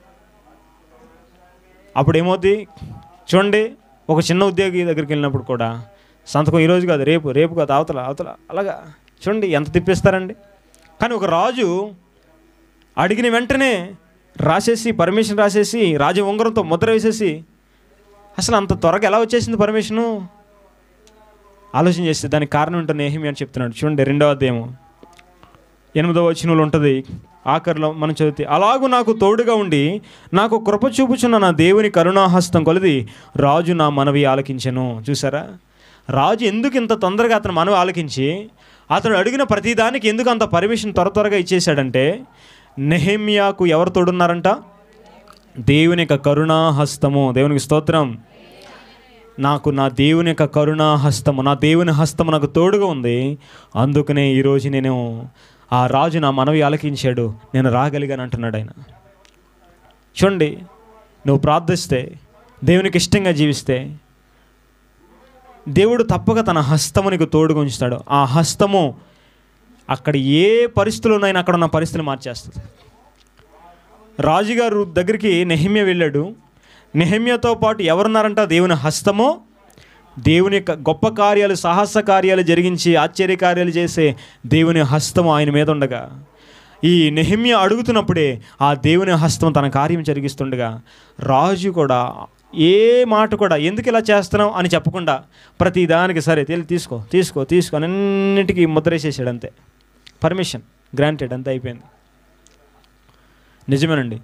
అప్పుడు ఏమవుద్ది చూడండి ఒక చిన్న ఉద్యోగి దగ్గరికి వెళ్ళినప్పుడు కూడా సంతకం ఈరోజు కాదు రేపు రేపు కాదు అవతల అవతల అలాగా చూడండి ఎంత తిప్పిస్తారండి కానీ ఒక రాజు అడిగిన వెంటనే రాసేసి పర్మిషన్ రాసేసి రాజ ఉంగరంతో ముద్ర వేసేసి అసలు అంత త్వరగా ఎలా వచ్చేసింది పర్మిషను ఆలోచన చేస్తే దానికి కారణం ఏంటో నేహిమి అని చెప్తున్నాడు చూడండి రెండవ అధ్యాయము ఎనిమిదవ వచనంలో ఉంటుంది ఆఖరిలో మనం చదివితే అలాగూ నాకు తోడుగా ఉండి నాకు కృప చూపుచున్న నా దేవుని కరుణాహస్తం కొలిది రాజు నా మనవి ఆలకించెను చూసారా రాజు ఎందుకు ఇంత తొందరగా అతను మనవి ఆలకించి అతను అడిగిన ప్రతిదానికి ఎందుకు అంత పర్మిషన్ త్వర త్వరగా ఇచ్చేశాడంటే నెహెమియాకు ఎవరు తోడున్నారంట దేవుని యొక్క కరుణాహస్తము దేవునికి స్తోత్రం నాకు నా దేవుని యొక్క కరుణా హస్తము నా దేవుని హస్తము నాకు తోడుగా ఉంది అందుకనే ఈరోజు నేను ఆ రాజు నా మనవి ఆలకించాడు నేను రాగలిగాను అంటున్నాడు ఆయన చూడండి నువ్వు ప్రార్థిస్తే దేవునికి ఇష్టంగా జీవిస్తే దేవుడు తప్పక తన హస్తము నీకు తోడుగా ఉంచుతాడు ఆ హస్తము అక్కడ ఏ పరిస్థితుల్లోనైనా అక్కడ ఉన్న పరిస్థితులు మార్చేస్తుంది రాజుగారు దగ్గరికి నెహిమ్య వెళ్ళాడు నెహమ్యతో పాటు ఎవరున్నారంట దేవుని హస్తము దేవుని యొక్క గొప్ప కార్యాలు సాహస కార్యాలు జరిగించి ఆశ్చర్య కార్యాలు చేసే దేవుని హస్తము ఆయన మీద ఉండగా ఈ నెహిమ్య అడుగుతున్నప్పుడే ఆ దేవుని హస్తం తన కార్యం జరిగిస్తుండగా రాజు కూడా ఏ మాట కూడా ఎందుకు ఇలా చేస్తున్నావు అని చెప్పకుండా ప్రతి దానికి సరే తెలియ తీసుకో తీసుకో తీసుకో అని అన్నిటికీ ముద్రేసేసాడు అంతే పర్మిషన్ గ్రాంటెడ్ అంతే అయిపోయింది నిజమేనండి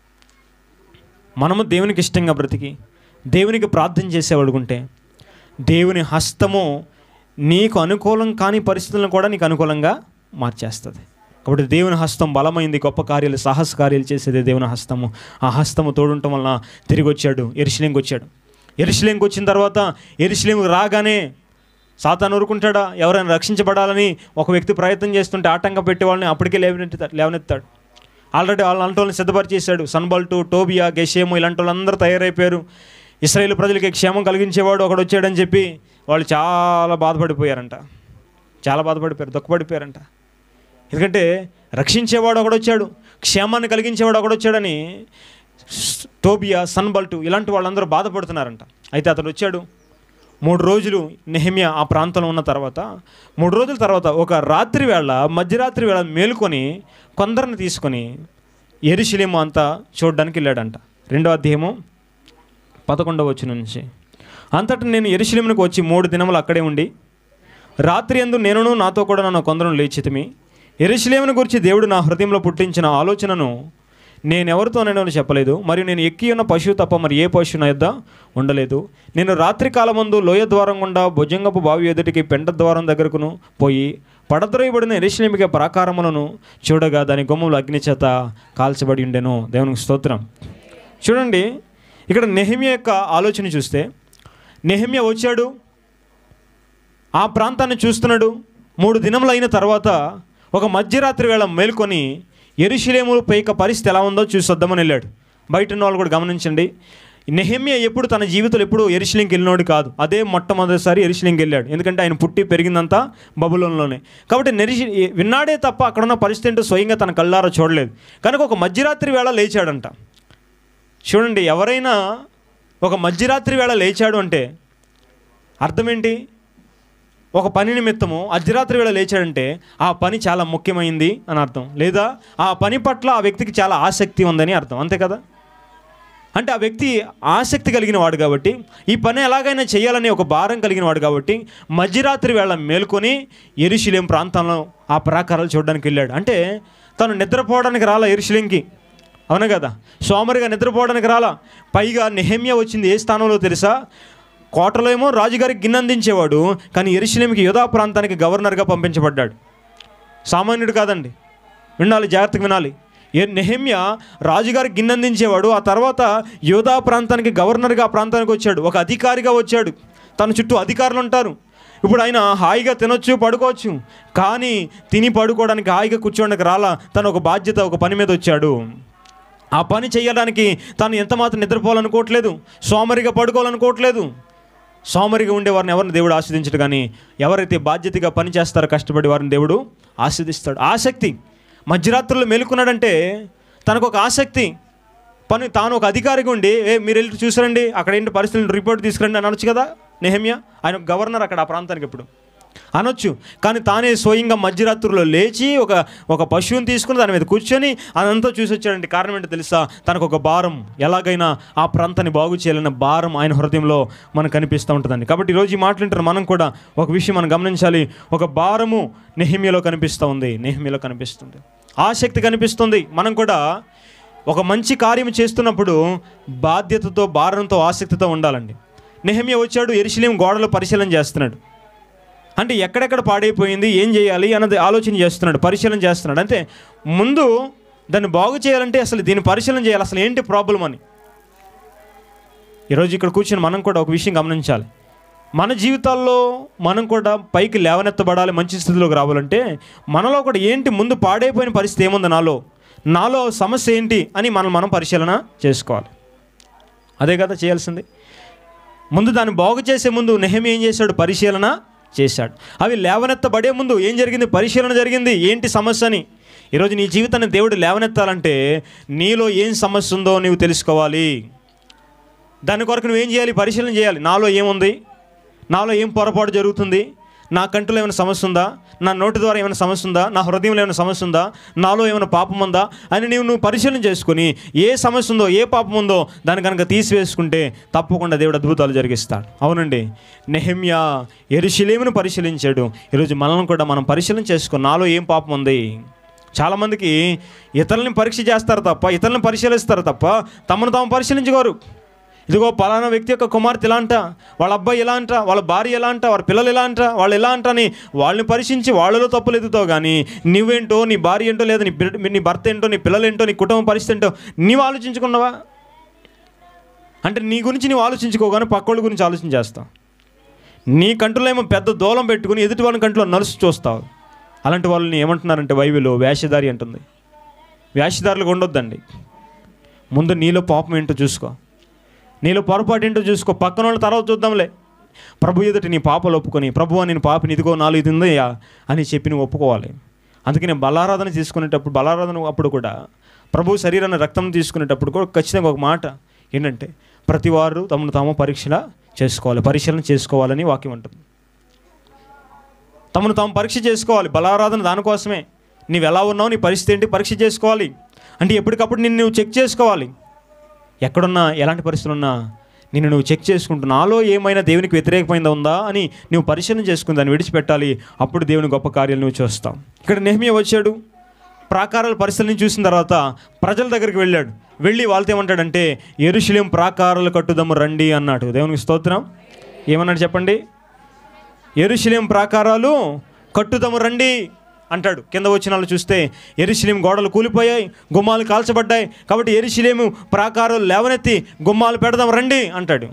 మనము దేవునికి ఇష్టంగా బ్రతికి దేవునికి ప్రార్థన చేసేవాడుకుంటే దేవుని హస్తము నీకు అనుకూలం కాని పరిస్థితులను కూడా నీకు అనుకూలంగా మార్చేస్తుంది కాబట్టి దేవుని హస్తం బలమైంది గొప్ప కార్యాలు సాహస కార్యాలు చేసేది దేవుని హస్తము ఆ హస్తము తోడుంటం వలన తిరిగి వచ్చాడు ఎరుశలేంకి వచ్చాడు ఎరుశలేంకి వచ్చిన తర్వాత ఎరుశలేంకి రాగానే సాతాను ఊరుకుంటాడా ఎవరైనా రక్షించబడాలని ఒక వ్యక్తి ప్రయత్నం చేస్తుంటే ఆటంకం పెట్టే వాళ్ళని అప్పటికే లేవనెత్తాడు లేవనెత్తాడు ఆల్రెడీ వాళ్ళ అలాంటి వాళ్ళని సిద్ధపరిచేశాడు సన్బల్టు టోబియా గెషేము ఇలాంటి వాళ్ళందరూ తయారైపోయారు ఇస్రాయేల్ ప్రజలకి క్షేమం కలిగించేవాడు ఒకడు వచ్చాడని చెప్పి వాళ్ళు చాలా బాధపడిపోయారంట చాలా బాధపడిపోయారు దుఃఖపడిపోయారంట ఎందుకంటే రక్షించేవాడు ఒకడొచ్చాడు క్షేమాన్ని కలిగించేవాడు ఒకడొచ్చాడని స్- టోబియా సన్బల్టు ఇలాంటి వాళ్ళందరూ బాధపడుతున్నారంట అయితే అతడు వచ్చాడు మూడు రోజులు నెహమ్యా ఆ ప్రాంతంలో ఉన్న తర్వాత మూడు రోజుల తర్వాత ఒక రాత్రి వేళ మధ్యరాత్రి వేళ మేలుకొని కొందరిని తీసుకొని ఎరుశలేము అంతా చూడడానికి వెళ్ళాడంట రెండో అధ్యాయము పదకొండవ వచ్చిన నుంచి అంతటా నేను ఎరుశలేమునికి వచ్చి మూడు దినములు అక్కడే ఉండి రాత్రి ఎందు నేనును నాతో కూడా నన్ను కొందరు లేచితిమి ఎరుశలేముని గురించి దేవుడు నా హృదయంలో పుట్టించిన ఆలోచనను నేనెవరితోనైనా చెప్పలేదు మరియు నేను ఎక్కి ఉన్న పశువు తప్ప మరి ఏ పశువు నా యొద్ద ఉండలేదు నేను రాత్రి కాలమందు లోయ ద్వారం గుండా భుజంగపు బావి ఎదుటికి పెంట ద్వారం దగ్గరకును పోయి పడద్రోయబడిన ఎరుశలేమికి ప్రాకారములను చూడగా దాని గుమ్మములు అగ్ని చేత కాల్చబడి ఉండెను దేవునికి స్తోత్రం చూడండి ఇక్కడ నెహమ్య యొక్క ఆలోచన చూస్తే నెహమ్య వచ్చాడు ఆ ప్రాంతాన్ని చూస్తున్నాడు మూడు దినములు అయిన తర్వాత ఒక మధ్యరాత్రి వేళ మేల్కొని ఎరుశలేము పైక పరిస్థితి ఎలా ఉందో చూసి వద్దామని వెళ్ళాడు బయట ఉన్న వాళ్ళు కూడా గమనించండి నెహమ్య ఎప్పుడు తన జీవితంలో ఎప్పుడు ఎరుశలేంకి వెళ్ళినోడు కాదు అదే మొట్టమొదటిసారి ఎరుశలేంకి వెళ్ళాడు ఎందుకంటే ఆయన పుట్టి పెరిగిందంతా బబులోన్లోనే కాబట్టి నెరిశి విన్నాడే తప్ప అక్కడ ఉన్న పరిస్థితి ఏంటో స్వయంగా తన కళ్ళారా చూడలేదు కనుక ఒక మధ్యరాత్రి వేళ లేచాడంట చూడండి ఎవరైనా ఒక మధ్యరాత్రి వేళ లేచాడు అంటే అర్థం ఏంటి ఒక పని నిమిత్తము అర్ధరాత్రి వేళ లేచాడంటే ఆ పని చాలా ముఖ్యమైంది అని అర్థం లేదా ఆ పని పట్ల ఆ వ్యక్తికి చాలా ఆసక్తి ఉందని అర్థం అంతే కదా అంటే ఆ వ్యక్తి ఆసక్తి కలిగిన వాడు కాబట్టి ఈ పని ఎలాగైనా చేయాలనే ఒక భారం కలిగిన వాడు కాబట్టి మధ్యరాత్రి వేళ మేల్కొని ఎరుశలేం ప్రాంతంలో ఆ ప్రాకారాలు చూడడానికి వెళ్ళాడు అంటే తను నిద్రపోవడానికి రాలా ఎరుశలేంకి అవును కదా సోమరిగా నిద్రపోవడానికి రాలా పైగా నెహమ్య వచ్చింది ఏ స్థానంలో తెలుసా కోటలో ఏమో రాజుగారికి గిన్నందించేవాడు కానీ ఎరుశలేంకి యోధా ప్రాంతానికి గవర్నర్గా పంపించబడ్డాడు సామాన్యుడు కాదండి వినాలి జాగ్రత్తగా వినాలి ఏ నెహమ్య రాజుగారికి గిన్నందించేవాడు ఆ తర్వాత యోధా ప్రాంతానికి గవర్నర్గా ఆ ప్రాంతానికి వచ్చాడు ఒక అధికారిగా వచ్చాడు తన చుట్టూ అధికారులు ఉంటారు ఇప్పుడు ఆయన హాయిగా తినొచ్చు పడుకోవచ్చు కానీ తిని పడుకోవడానికి హాయిగా కూర్చోడానికి రాలా తను ఒక బాధ్యత ఒక పని మీద వచ్చాడు ఆ పని చేయడానికి తాను ఎంత మాత్రం నిద్రపోవాలనుకోవట్లేదు సోమరిగా పడుకోవాలనుకోవట్లేదు సోమరిగా ఉండే వారిని ఎవరిని దేవుడు ఆస్వాదించడు కానీ ఎవరైతే బాధ్యతగా పని చేస్తారో కష్టపడి వారిని దేవుడు ఆస్వాదిస్తాడు ఆసక్తి మధ్యరాత్రుల్లో మేలుకున్నాడంటే తనకు ఒక ఆసక్తి పని తాను ఒక అధికారిగా ఉండి ఏ మీరు వెళ్ళి చూసారండి అక్కడ ఏంటి పరిస్థితులు రిపోర్ట్ తీసుకురండి అని అనొచ్చు కదా నెహమ్య ఆయన ఒక గవర్నర్ అక్కడ ఆ ప్రాంతానికి ఇప్పుడు అనొచ్చు కానీ తానే స్వయంగా మధ్యరాత్రుల్లో లేచి ఒక ఒక పశువుని తీసుకుని దాని మీద కూర్చొని అదంతా చూసి వచ్చాడంటే కారణం ఏంటో తెలుసా తనకు ఒక భారం ఎలాగైనా ఆ ప్రాంతాన్ని బాగు చేయాలన్న భారం ఆయన హృదయంలో మనకు కనిపిస్తూ ఉంటుందండి కాబట్టి ఈరోజు ఈ మాట్లాంటారు మనం కూడా ఒక విషయం మనం గమనించాలి ఒక భారము నెహిమ్యలో కనిపిస్తూ ఉంది నెహిమ్యలో కనిపిస్తుంది ఆసక్తి కనిపిస్తుంది మనం కూడా ఒక మంచి కార్యం చేస్తున్నప్పుడు బాధ్యతతో భారంతో ఆసక్తితో ఉండాలండి నెహమ్య వచ్చాడు ఎరిశిలేం గోడలు పరిశీలన చేస్తున్నాడు అంటే ఎక్కడెక్కడ పాడైపోయింది ఏం చేయాలి అన్నది ఆలోచన చేస్తున్నాడు పరిశీలన చేస్తున్నాడు అంటే ముందు దాన్ని బాగు చేయాలంటే అసలు దీన్ని పరిశీలన చేయాలి అసలు ఏంటి ప్రాబ్లం అని ఈరోజు ఇక్కడ కూర్చొని మనం కూడా ఒక విషయం గమనించాలి మన జీవితాల్లో మనం కూడా పైకి లేవనెత్తబడాలి మంచి స్థితిలోకి రావాలంటే మనలో కూడా ఏంటి ముందు పాడైపోయిన పరిస్థితి ఏముంది నాలో నాలో సమస్య ఏంటి అని మనం మనం పరిశీలన చేసుకోవాలి అదే కదా చేయాల్సింది ముందు దాన్ని బాగు చేసే ముందు నెహమి ఏం చేశాడు పరిశీలన చేశాడు అవి లేవనెత్తబడే ముందు ఏం జరిగింది పరిశీలన జరిగింది ఏంటి సమస్య అని ఈరోజు నీ జీవితాన్ని దేవుడు లేవనెత్తాలంటే నీలో ఏం సమస్య ఉందో నీవు తెలుసుకోవాలి దాని కొరకు నువ్వేం చేయాలి పరిశీలన చేయాలి నాలో ఏముంది నాలో ఏం పొరపాటు జరుగుతుంది నా కంటిలో ఏమైనా సమస్య ఉందా నా నోటి ద్వారా ఏమైనా సమస్య ఉందా నా హృదయంలో ఏమైనా సమస్య ఉందా నాలో ఏమైనా పాపం ఉందా అని నీవు నువ్వు పరిశీలన చేసుకొని ఏ సమస్య ఉందో ఏ పాపం ఉందో దాన్ని కనుక తీసివేసుకుంటే తప్పకుండా దేవుడు అద్భుతాలు జరిగిస్తాడు అవునండి నెహమ్యా ఎరుశలేమును పరిశీలించాడు ఈరోజు మనల్ని కూడా మనం పరిశీలన చేసుకో నాలో ఏం పాపం ఉంది చాలామందికి ఇతరులని పరీక్ష చేస్తారు తప్ప ఇతరులను పరిశీలిస్తారు తప్ప తమను తాము పరిశీలించుకోరు ఇదిగో పలానా వ్యక్తి యొక్క కుమార్తె ఇలా అంట వాళ్ళ అబ్బాయి ఎలా అంట వాళ్ళ భార్య ఎలా అంట వాళ్ళ పిల్లలు ఎలా అంట వాళ్ళు ఎలా అంట అని వాళ్ళని పరిశీలించి వాళ్ళలో తప్పులు ఎదుగుతావు కానీ నువ్వేంటో నీ భార్య ఏంటో లేదా నీ బిడ్డ నీ భర్త ఏంటో నీ పిల్లలు ఏంటో నీ కుటుంబ పరిస్థితి ఏంటో నీవు ఆలోచించుకున్నావా అంటే నీ గురించి నీవు ఆలోచించుకోగానే పక్కోళ్ళ గురించి ఆలోచన చేస్తావు నీ కంట్లో ఏమో పెద్ద దూలం పెట్టుకుని ఎదుటి వాళ్ళ కంట్లో నలుసు చూస్తావు అలాంటి వాళ్ళని ఏమంటున్నారంటే బైబిల్ వేషధారి అంటుంది వేషధారులు ఉండొద్దండి ముందు నీలో పాపం ఏంటో చూసుకో నీలో పొరపాటు ఏంటో చూసుకో పక్కన వాళ్ళ తర్వాత చూద్దాంలే ప్రభు ఎదుటి నీ పాపలు ఒప్పుకొని ప్రభు నేను పాపని ఇదిగో నాలుగు ఇది ఉందయ్యా అని చెప్పి నువ్వు ఒప్పుకోవాలి అందుకని బలారాధన తీసుకునేటప్పుడు బలారాధన అప్పుడు కూడా ప్రభు శరీరాన్ని రక్తం తీసుకునేటప్పుడు కూడా ఖచ్చితంగా ఒక మాట ఏంటంటే ప్రతి వారు తమను తాము పరీక్షల చేసుకోవాలి పరిశీలన చేసుకోవాలని వాక్యం ఉంటుంది తమను తాము పరీక్ష చేసుకోవాలి బలారాధన దానికోసమే నీవు ఎలా ఉన్నావు నీ పరిస్థితి ఏంటి పరీక్ష చేసుకోవాలి అంటే ఎప్పటికప్పుడు నిన్ను నువ్వు చెక్ చేసుకోవాలి ఎక్కడున్నా ఎలాంటి పరిస్థితులు ఉన్నా నిన్ను నువ్వు చెక్ చేసుకుంటూ నాలో ఏమైనా దేవునికి వ్యతిరేకమైందా ఉందా అని నువ్వు పరిశీలన చేసుకుని దాన్ని విడిచిపెట్టాలి అప్పుడు దేవుని గొప్ప కార్యాలు నువ్వు చూస్తావు ఇక్కడ నెహమియా వచ్చాడు ప్రాకారాల పరిస్థితులను చూసిన తర్వాత ప్రజల దగ్గరికి వెళ్ళాడు వెళ్ళి వాళ్ళతో ఏమంటాడంటే ఎరుశలేం ప్రాకారాలు కట్టుదము రండి అన్నాడు దేవునికి స్తోత్రం ఏమన్నాడు చెప్పండి ఎరుశలేం ప్రాకారాలు కట్టుదము రండి అంటాడు కింద వచ్చిన వాళ్ళు చూస్తే ఎరుశలేం గోడలు కూలిపోయాయి గుమ్మాలు కాల్చబడ్డాయి కాబట్టి ఎరుశలేము ప్రాకారాలు లేవనెత్తి గుమ్మాలు పెడదాం రండి అంటాడు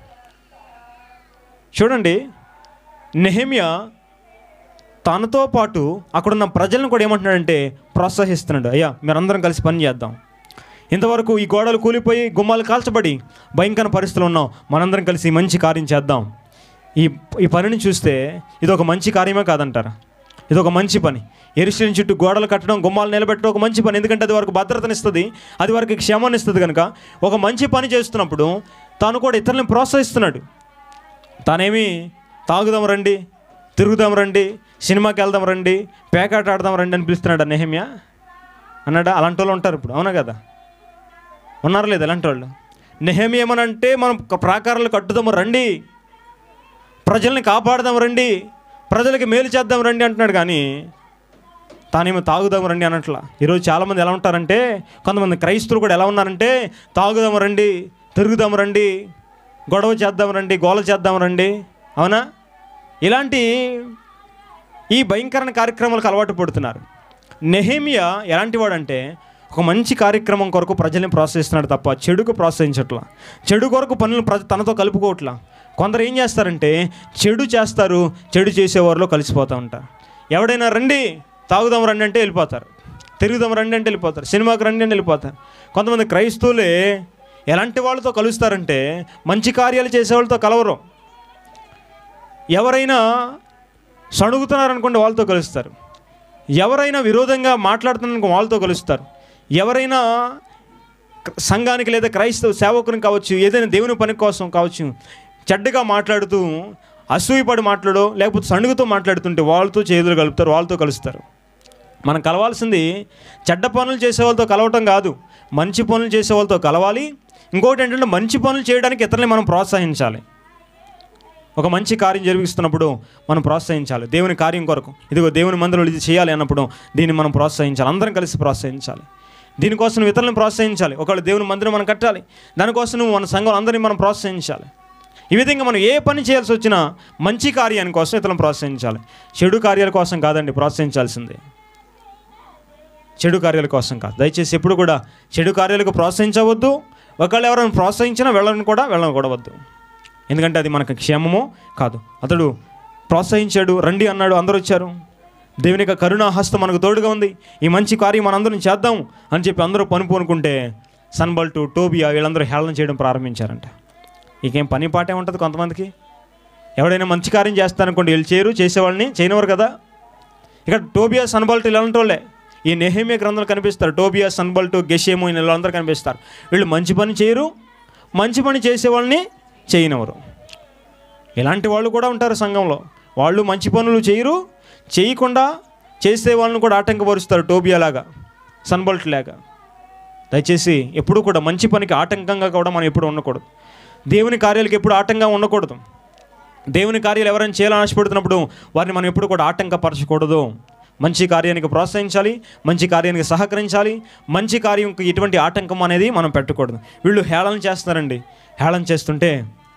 చూడండి నెహమియా తనతో పాటు అక్కడున్న ప్రజలను కూడా ఏమంటున్నాడంటే ప్రోత్సహిస్తున్నాడు అయ్యా మీరందరం కలిసి పని చేద్దాం ఇంతవరకు ఈ గోడలు కూలిపోయి గుమ్మాలు కాల్చబడి భయంకర పరిస్థితులు ఉన్నాం మనందరం కలిసి ఈ మంచి కార్యం చేద్దాం ఈ ఈ పనిని చూస్తే ఇది ఒక మంచి కార్యమే కాదంటారా ఇది ఒక మంచి పని ఎరుసిన చుట్టూ గోడలు కట్టడం గుమ్మాలు నిలబెట్టడం ఒక మంచి పని ఎందుకంటే అది వారికి భద్రతనిస్తుంది అది వారికి క్షేమాన్ని ఇస్తుంది కనుక ఒక మంచి పని చేస్తున్నప్పుడు తాను కూడా ఇతరులను ప్రోత్సహిస్తున్నాడు తానేమి తాగుదాం రండి తిరుగుదాం రండి సినిమాకి వెళ్దాం రండి పేకాట ఆడదాం రండి అని పిలుస్తున్నాడు నెహమ్య అన్నాడా అలాంటి వాళ్ళు ఉంటారు ఇప్పుడు అవునా కదా ఉన్నారు లేదు అలాంటి వాళ్ళు నెహమి ఏమనంటే మనం ఒక ప్రాకారాలు కట్టుదాము రండి ప్రజల్ని కాపాడదాం రండి ప్రజలకి మేలు చేద్దాం రండి అంటున్నాడు కానీ తానేమో తాగుదాం రండి అనట్లా ఈరోజు చాలామంది ఎలా ఉంటారంటే కొంతమంది క్రైస్తవులు కూడా ఎలా ఉన్నారంటే తాగుదాం రండి తిరుగుదాం రండి గొడవ చేద్దాం రండి గోల చేద్దాం రండి అవునా ఇలాంటి ఈ భయంకరమైన కార్యక్రమాలకు అలవాటు పడుతున్నారు నెహేమియా ఎలాంటి వాడంటే ఒక మంచి కార్యక్రమం కొరకు ప్రజల్ని ప్రోత్సహిస్తున్నాడు తప్ప చెడుకు ప్రోత్సహించట్లా చెడు కొరకు పనులు ప్రజ తనతో కలుపుకోవట్లా కొందరు ఏం చేస్తారంటే చెడు చేస్తారు చెడు చేసేవారిలో కలిసిపోతూ ఉంటారు ఎవడైనా రండి తాగుదాం రండి అంటే వెళ్ళిపోతారు తిరుగుదాం రండి అంటే వెళ్ళిపోతారు సినిమాకి రండి అంటే వెళ్ళిపోతారు కొంతమంది క్రైస్తవులే ఎలాంటి వాళ్ళతో కలుస్తారంటే మంచి కార్యాలు చేసే వాళ్ళతో కలవరు ఎవరైనా సణుగుతున్నారనుకోండి వాళ్ళతో కలుస్తారు ఎవరైనా విరోధంగా మాట్లాడుతున్నారనుకో వాళ్ళతో కలుస్తారు ఎవరైనా క- సంఘానికి లేదా క్రైస్తవ సేవకుని కావచ్చు ఏదైనా దేవుని పని కోసం కావచ్చు చెడ్డగా మాట్లాడుతూ అసూయపడి మాట్లాడో లేకపోతే సణుగుతో మాట్లాడుతుంటే వాళ్ళతో చేతులు కలుపుతారు వాళ్ళతో కలుస్తారు మనం కలవాల్సింది చెడ్డ పనులు చేసే వాళ్ళతో కలవటం కాదు మంచి పనులు చేసే వాళ్ళతో కలవాలి ఇంకోటి ఏంటంటే మంచి పనులు చేయడానికి ఇతరులని మనం ప్రోత్సహించాలి ఒక మంచి కార్యం జరిగిస్తున్నప్పుడు మనం ప్రోత్సహించాలి దేవుని కార్యం కొరకు ఇదిగో దేవుని మందిరంలో ఇది చేయాలి అన్నప్పుడు దీన్ని మనం ప్రోత్సహించాలి అందరం కలిసి ప్రోత్సహించాలి దీనికోసం నువ్వు ఇతరులను ప్రోత్సహించాలి ఒకవేళ దేవుని మందిరం మనం కట్టాలి దానికోసం నువ్వు మన సంఘం అందరినీ మనం ప్రోత్సహించాలి ఈ విధంగా మనం ఏ పని చేయాల్సి వచ్చినా మంచి కార్యాని కోసం ఇతరులను ప్రోత్సహించాలి చెడు కార్యాల కోసం కాదండి ప్రోత్సహించాల్సిందే చెడు కార్యాల కోసం కాదు దయచేసి ఎప్పుడు కూడా చెడు కార్యాలకు ప్రోత్సహించవద్దు ఒకవేళ ఎవరైనా ప్రోత్సహించినా వెళ్ళని కూడా వెళ్ళని కూడా వద్దు ఎందుకంటే అది మనకు క్షేమము కాదు అతడు ప్రోత్సహించాడు రండి అన్నాడు అందరూ వచ్చారు దేవుని యొక్క కరుణా హస్తం మనకు తోడుగా ఉంది ఈ మంచి కార్యం మనందరం చేద్దాం అని చెప్పి అందరూ పని పూనుకుంటే సన్బల్టు టోబియా వీళ్ళందరూ హేళన చేయడం ప్రారంభించారంట ఇకేం పని పాటే ఉంటుంది కొంతమందికి ఎవడైనా మంచి కార్యం చేస్తారనుకోండి వీళ్ళు చేయరు చేసేవాళ్ళని చేయనివారు కదా ఇక్కడ టోబియా సన్బల్ట్ ఇలాంటి వాళ్ళే ఈ నెహేమియా గ్రంథాలు కనిపిస్తారు టోబియా సన్బల్ట్ గెషేము వీళ్ళందరూ కనిపిస్తారు వీళ్ళు మంచి పని చేయరు మంచి పని చేసేవాళ్ళని చేయనివ్వరు ఇలాంటి వాళ్ళు కూడా ఉంటారు సంఘంలో వాళ్ళు మంచి పనులు చేయరు చేయకుండా చేసే వాళ్ళని కూడా ఆటంకపరుస్తారు టోబియా లాగా సన్బల్ట్ లాగా దయచేసి ఎప్పుడు కూడా మంచి పనికి ఆటంకంగా కూడా మనం ఎప్పుడు ఉండకూడదు దేవుని కార్యాలకు ఎప్పుడు ఆటంకంగా ఉండకూడదు దేవుని కార్యాలు ఎవరైనా చేయాలని ఆశపడుతున్నప్పుడు వారిని మనం ఎప్పుడు కూడా ఆటంకపరచకూడదు మంచి కార్యానికి ప్రోత్సహించాలి మంచి కార్యానికి సహకరించాలి మంచి కార్యంకి ఎటువంటి ఆటంకం అనేది మనం పెట్టకూడదు వీళ్ళు హేళన చేస్తున్నారండి హేళన చేస్తుంటే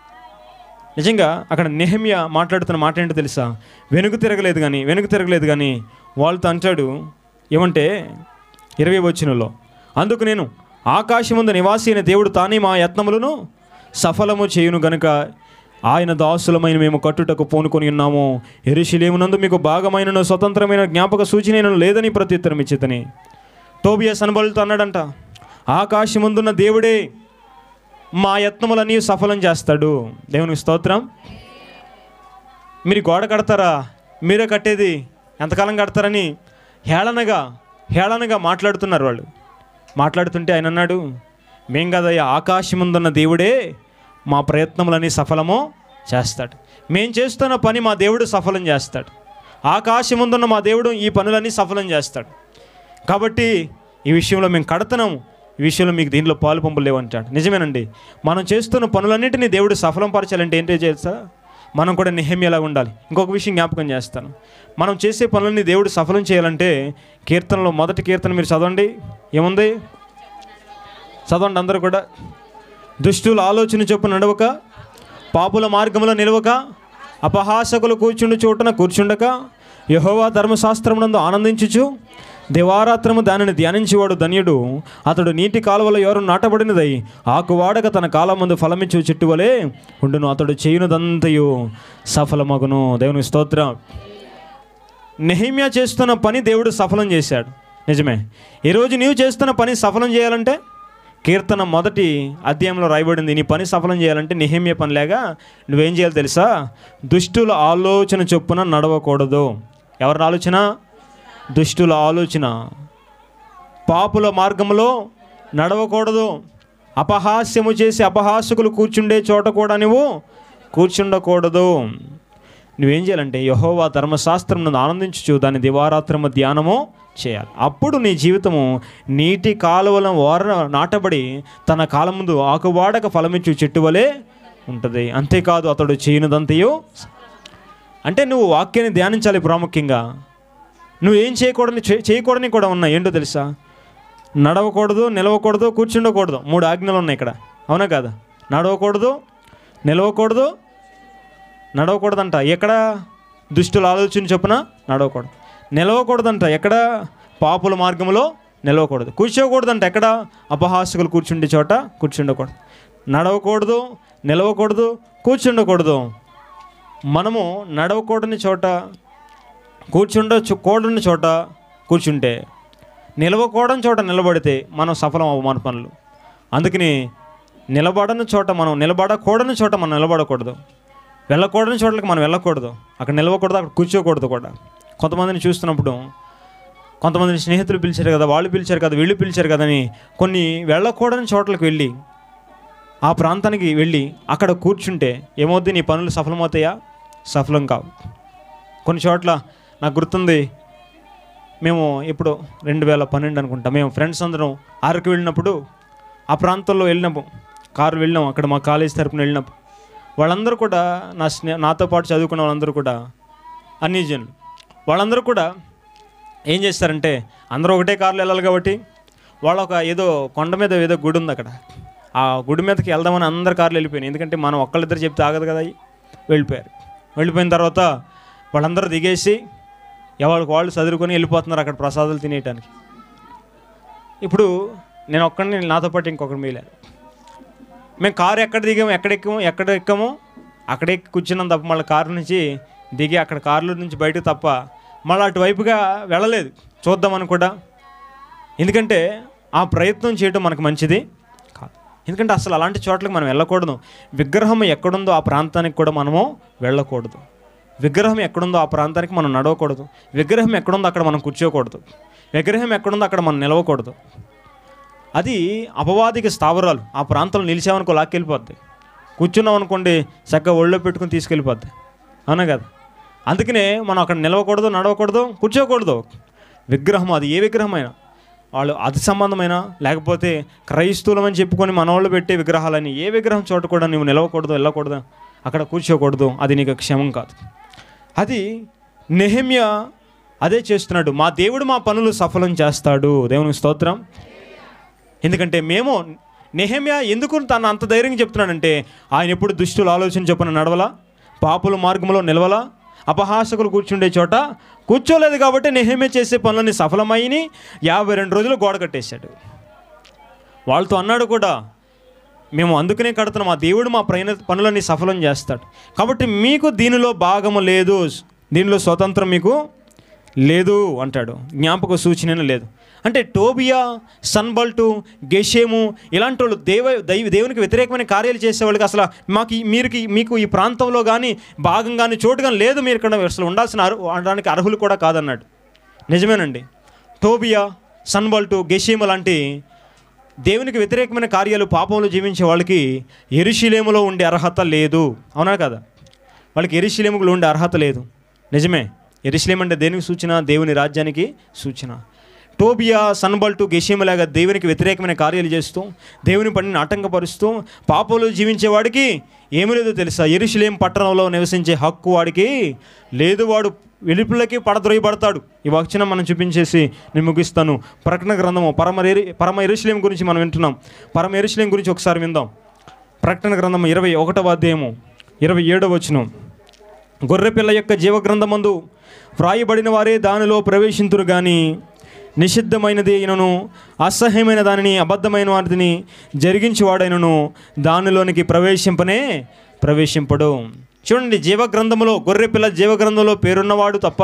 నిజంగా అక్కడ నెహమ్య మాట్లాడుతున్న మాట ఏంటో తెలుసా వెనుక తిరగలేదు కానీ వెనుక తిరగలేదు కానీ వాళ్ళతో అంటాడు ఏమంటే ఇరవై వచ్చినలో అందుకు నేను ఆకాశముందు నివాసి అయిన దేవుడు తానే మా యత్నములను సఫలము చేయును గనుక ఆయన దాసులమైన మేము కట్టుటకు పూనుకొని ఉన్నాము ఎరుషులేమునందు మీకు భాగమైన స్వతంత్రమైన జ్ఞాపక సూచన లేదని ప్రత్యుత్తరం ఇచ్చితని టోబియా సనబలుతో అన్నాడంట ఆకాశముందున్న దేవుడే మా యత్నములన్నీ సఫలం చేస్తాడు దేవునికి స్తోత్రం మీరు గోడ కడతారా మీరే కట్టేది ఎంతకాలం కడతారని హేళనగా హేళనగా మాట్లాడుతున్నారు వాళ్ళు మాట్లాడుతుంటే ఆయన అన్నాడు మేం కదయ్యా ఆకాశముందున్న దేవుడే మా ప్రయత్నములన్నీ సఫలము చేస్తాడు మేం చేస్తున్న పని మా దేవుడు సఫలం చేస్తాడు ఆకాశముందున్న మా దేవుడు ఈ పనులన్నీ సఫలం చేస్తాడు కాబట్టి ఈ విషయంలో మేము కడతన్నాము ఈ విషయంలో మీకు దీంట్లో పాలు పంపులు లేవంటాడు నిజమేనండి మనం చేస్తున్న పనులన్నింటినీ దేవుడు సఫలం పరచాలంటే ఏంటో చేస్తా మనం కూడా నిహమ్యలా ఉండాలి ఇంకొక విషయం జ్ఞాపకం చేస్తాను మనం చేసే పనులన్నీ దేవుడు సఫలం చేయాలంటే కీర్తనలో మొదటి కీర్తన మీరు చదవండి ఏముంది చదవండి అందరూ కూడా దుష్టుల ఆలోచన చొప్పు నడవక పాపుల మార్గంలో నిలవక అపహాసకులు కూర్చుండు చోటున కూర్చుండక యహోవా ధర్మశాస్త్రమునందు ఆనందించుచు దివారాత్రము దానిని ధ్యానించేవాడు ధన్యుడు అతడు నీటి కాలువలో ఎవరు నాటబడినదై ఆకువాడక తన కాలమందు ఫలమిచ్చు చెట్టు వలె ఉండును అతడు చేయునదంతయు సఫలమగును దేవుని స్తోత్రం నెహిమ్యా చేస్తున్న పని దేవుడు సఫలం చేశాడు నిజమే ఈరోజు నీవు చేస్తున్న పని సఫలం చేయాలంటే కీర్తన మొదటి అధ్యాయంలో రాయబడింది నీ పని సఫలం చేయాలంటే నిహమ్య పని లేగా నువ్వేం చేయాలి తెలుసా దుష్టుల ఆలోచన చొప్పున నడవకూడదు ఎవరి ఆలోచన దుష్టుల ఆలోచన పాపుల మార్గంలో నడవకూడదు అపహాస్యము చేసి అపహాసకులు కూర్చుండే చోట కూడా నువ్వు కూర్చుండకూడదు నువ్వేం చేయాలంటే యహోవా ధర్మశాస్త్రం నుండి ఆనందించుచు దాని దివారాత్రము ధ్యానము చేయాలి అప్పుడు నీ జీవితము నీటి కాలువల ఓర నాటబడి తన కాలం ముందు ఆకువాడక ఫలమిచ్చు చెట్టు వలె ఉంటుంది అంతేకాదు అతడు చేయనుదంతయో అంటే నువ్వు వాక్యాన్ని ధ్యానించాలి ప్రాముఖ్యంగా నువ్వు ఏం చేయకూడని చే- చేయకూడని కూడా ఉన్నాయి ఏంటో తెలుసా నడవకూడదు నిలవకూడదు కూర్చుండకూడదు మూడు ఆజ్ఞలు ఉన్నాయి ఇక్కడ అవునా కాదా నడవకూడదు నిలవకూడదు నడవకూడదంట ఎక్కడ దుష్టుల ఆలోచన చొప్పున నడవకూడదు నిలవకూడదంట ఎక్కడ పాపుల మార్గంలో నిలవకూడదు కూర్చోకూడదంట ఎక్కడ అపహాసకులు కూర్చుండే చోట కూర్చుండకూడదు నడవకూడదు నిలవకూడదు కూర్చుండకూడదు మనము నడవకూడని చోట కూర్చుండ కూడని చోట కూర్చుంటే నిలవకూడని చోట నిలబడితే మనం సఫలం అవ్వ మన పనులు అందుకని నిలబడని చోట మనం నిలబడకూడని చోట మనం నిలబడకూడదు వెళ్ళకూడని చోట్లకి మనం వెళ్ళకూడదు అక్కడ నిలవకూడదు అక్కడ కూర్చోకూడదు కూడా కొంతమందిని చూస్తున్నప్పుడు కొంతమందిని స్నేహితులు పిలిచారు కదా వాళ్ళు పిలిచారు కదా వీళ్ళు పిలిచారు కదా అని కొన్ని వెళ్ళకూడని చోట్లకు వెళ్ళి ఆ ప్రాంతానికి వెళ్ళి అక్కడ కూర్చుంటే ఏమవుద్ది నీ పనులు సఫలమవుతాయా సఫలం కావు కొన్ని చోట్ల నాకు గుర్తుంది మేము ఇప్పుడు రెండు వేల పన్నెండు అనుకుంటా మేము ఫ్రెండ్స్ అందరం ఆరుకు వెళ్ళినప్పుడు ఆ ప్రాంతంలో వెళ్ళినప్పుడు కారు వెళ్ళినాం అక్కడ మా కాలేజ్ తరపున వెళ్ళినప్పుడు వాళ్ళందరూ కూడా నా స్నే నాతో పాటు చదువుకున్న వాళ్ళందరూ కూడా అన్ని జనులు వాళ్ళందరూ కూడా ఏం చేస్తారంటే అందరూ ఒకటే కార్లో వెళ్ళాలి కాబట్టి వాళ్ళ ఒక ఏదో కొండ మీద ఏదో గుడి ఉంది అక్కడ ఆ గుడి మీదకి వెళ్దామని అందరు కార్లు వెళ్ళిపోయినాయి ఎందుకంటే మనం ఒక్కళ్ళిద్దరు చెప్తే ఆగదు కదా అవి వెళ్ళిపోయారు వెళ్ళిపోయిన తర్వాత వాళ్ళందరూ దిగేసి ఎవరికి వాళ్ళు చదువుకొని వెళ్ళిపోతున్నారు అక్కడ ప్రసాదాలు తినేయటానికి ఇప్పుడు నేను ఒక్కడిని నాతో పాటు ఇంకొకరు మిగిలారు మేము కారు ఎక్కడ దిగాము ఎక్కడ ఎక్కాము ఎక్కడ ఎక్కాము అక్కడే కూర్చున్నాం తప్ప మళ్ళీ కారు నుంచి దిగి అక్కడ కారులో నుంచి బయటకు తప్ప మళ్ళీ అటువైపుగా వెళ్ళలేదు చూద్దామని కూడా ఎందుకంటే ఆ ప్రయత్నం చేయడం మనకు మంచిది కాదు ఎందుకంటే అసలు అలాంటి చోట్లకి మనం వెళ్ళకూడదు విగ్రహం ఎక్కడుందో ఆ ప్రాంతానికి కూడా మనము వెళ్ళకూడదు విగ్రహం ఎక్కడుందో ఆ ప్రాంతానికి మనం నడవకూడదు విగ్రహం ఎక్కడుందో అక్కడ మనం కూర్చోకూడదు విగ్రహం ఎక్కడుందో అక్కడ మనం నిలవకూడదు అది అపవాదికి స్థావరాలు ఆ ప్రాంతంలో నిలిచామనుకో లాక్కెళ్ళిపోద్ది కూర్చున్నాం అనుకోండి చక్కగా ఒళ్ళో పెట్టుకుని తీసుకెళ్ళిపోద్ది అవునా కదా అందుకనే మనం అక్కడ నిలవకూడదు నడవకూడదు కూర్చోకూడదు విగ్రహం అది ఏ విగ్రహమైనా వాళ్ళు అది సంబంధమైన లేకపోతే క్రైస్తవులమని చెప్పుకొని మన వాళ్ళు పెట్టే విగ్రహాలని ఏ విగ్రహం చోట కూడా నువ్వు నిలవకూడదు వెళ్ళకూడదు అక్కడ కూర్చోకూడదు అది నీకు క్షమం కాదు అది నెహమ్య అదే చేస్తున్నాడు మా దేవుడు మా పనులు సఫలం చేస్తాడు దేవునికి స్తోత్రం ఎందుకంటే మేము నెహమ్య ఎందుకు తను అంత ధైర్యంగా చెప్తున్నాడంటే ఆయన ఎప్పుడు దుష్టుల ఆలోచన చొప్పున నడవలా పాపుల మార్గంలో నిలవలా అపహాసకులు కూర్చుండే చోట కూర్చోలేదు కాబట్టి నెహమ్య చేసే పనులని సఫలమైని యాభై రెండు రోజులు గోడ కట్టేశాడు వాళ్ళతో అన్నాడు కూడా మేము అందుకనే కడుతున్నాం మా దేవుడు మా ప్రయాణ పనులన్నీ సఫలం చేస్తాడు కాబట్టి మీకు దీనిలో భాగము లేదు దీనిలో స్వతంత్రం మీకు లేదు అంటాడు జ్ఞాపక సూచన లేదు అంటే టోబియా సన్బల్టు గెషేము ఇలాంటి వాళ్ళు దేవ దైవ దేవునికి వ్యతిరేకమైన కార్యాలు చేసేవాళ్ళకి అసలు మాకు ఈ- మీరు మీకు ఈ ప్రాంతంలో కానీ భాగం కానీ చోటు కానీ లేదు మీరు ఇక్కడ అసలు ఉండాల్సిన అర్హు అనడానికి అర్హులు కూడా కాదన్నాడు నిజమేనండి టోబియా సన్బల్టు గెషేము లాంటి దేవునికి వ్యతిరేకమైన కార్యాలు పాపంలో జీవించే వాళ్ళకి ఎరుశిలేములో ఉండే అర్హత లేదు అవునా కదా వాళ్ళకి ఎరుశిలేములో ఉండే అర్హత లేదు నిజమే ఎరుశలేం అంటే దేనికి సూచన దేవుని రాజ్యానికి సూచన టోబియా సన్బల్టు గెషేములాగా దేవునికి వ్యతిరేకమైన కార్యాలు చేస్తూ దేవుని పనిని ఆటంకపరుస్తూ పాపంలో జీవించే వాడికి ఏమీ లేదో తెలుసా ఎరుశలేం పట్టణంలో నివసించే హక్కు వాడికి లేదు వాడు వెలుపులకి పడద్రోయబడతాడు ఈ వచనం మనం చూపించేసి నేను ముగిస్తాను ప్రకటన గ్రంథము పరమ ఎరి పరమ ఎరుశలేం గురించి మనం వింటున్నాం పరమ ఎరుశలేం గురించి ఒకసారి విందాం ప్రకటన గ్రంథం ఇరవై ఒకటవ అధ్యాయము ఇరవై ఏడవ వచనం గొర్రెపిల్ల యొక్క జీవగ్రంథమందు వ్రాయబడిన వారే దానిలో ప్రవేశింతురు కానీ నిషిద్ధమైనది అయినను అసహ్యమైన దానిని అబద్ధమైన వాటిని జరిగించేవాడైనను దానిలోనికి ప్రవేశింపనే ప్రవేశింపడు చూడండి జీవగ్రంథములో గొర్రెపిల్ల జీవగ్రంథంలో పేరున్నవాడు తప్ప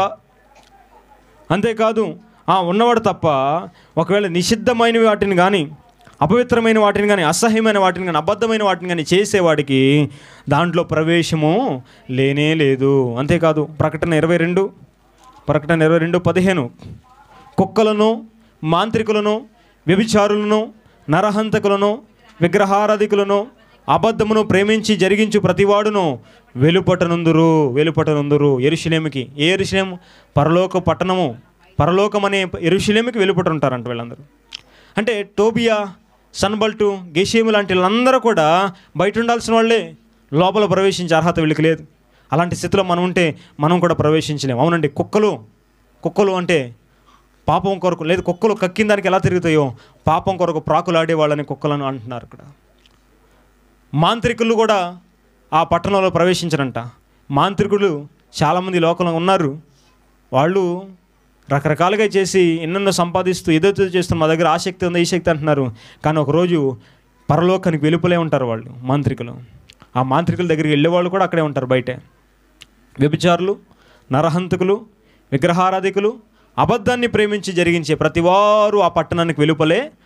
అంతేకాదు ఆ ఉన్నవాడు తప్ప ఒకవేళ నిషిద్ధమైన వాటిని కానీ అపవిత్రమైన వాటిని కానీ అసహ్యమైన వాటిని కానీ అబద్ధమైన వాటిని కానీ చేసేవాడికి దాంట్లో ప్రవేశము లేనే లేదు అంతేకాదు ప్రకటన ఇరవై రెండు ప్రకటన ఇరవై రెండు పదిహేను కుక్కలను మాంత్రికులను వ్యభిచారులను నరహంతకులను విగ్రహారాధికులను అబద్ధమును ప్రేమించి జరిగించు ప్రతివాడును వెలుపటనుందురు వెలుపటనుందురు ఎరుషులేమికి ఏ ఎరుషులేం పరలోక పట్టణము పరలోకం అనే ఎరుషులేమికి వెలుపట ఉంటారంట వీళ్ళందరూ అంటే టోబియా సన్బల్టు గెషేము లాంటి వాళ్ళందరూ కూడా బయట ఉండాల్సిన వాళ్ళే లోపల ప్రవేశించే అర్హత వీళ్ళకి లేదు అలాంటి స్థితిలో మనం ఉంటే మనం కూడా ప్రవేశించలేము అవునండి కుక్కలు కుక్కలు అంటే పాపం కొరకు లేదు కుక్కలు కక్కిన దానికి ఎలా తిరుగుతాయో పాపం కొరకు ప్రాకులాడే వాళ్ళని కుక్కలను అంటున్నారు ఇక్కడ మాంత్రికులు కూడా ఆ పట్టణంలో ప్రవేశించరంట మాంత్రికులు చాలామంది లోకంలో ఉన్నారు వాళ్ళు రకరకాలుగా చేసి ఎన్నెన్నో సంపాదిస్తూ ఏదైతే చేస్తూ మా దగ్గర ఆసక్తి ఉంది ఈ శక్తి అంటున్నారు కానీ ఒకరోజు పరలోకానికి వెలుపలే ఉంటారు వాళ్ళు మాంత్రికులు ఆ మాంత్రికుల దగ్గరికి వెళ్ళేవాళ్ళు కూడా అక్కడే ఉంటారు బయటే వ్యభిచారులు నరహంతకులు విగ్రహారాధికులు అబద్ధాన్ని ప్రేమించి జరిగించే ప్రతివారు ఆ పట్టణానికి వెలుపలే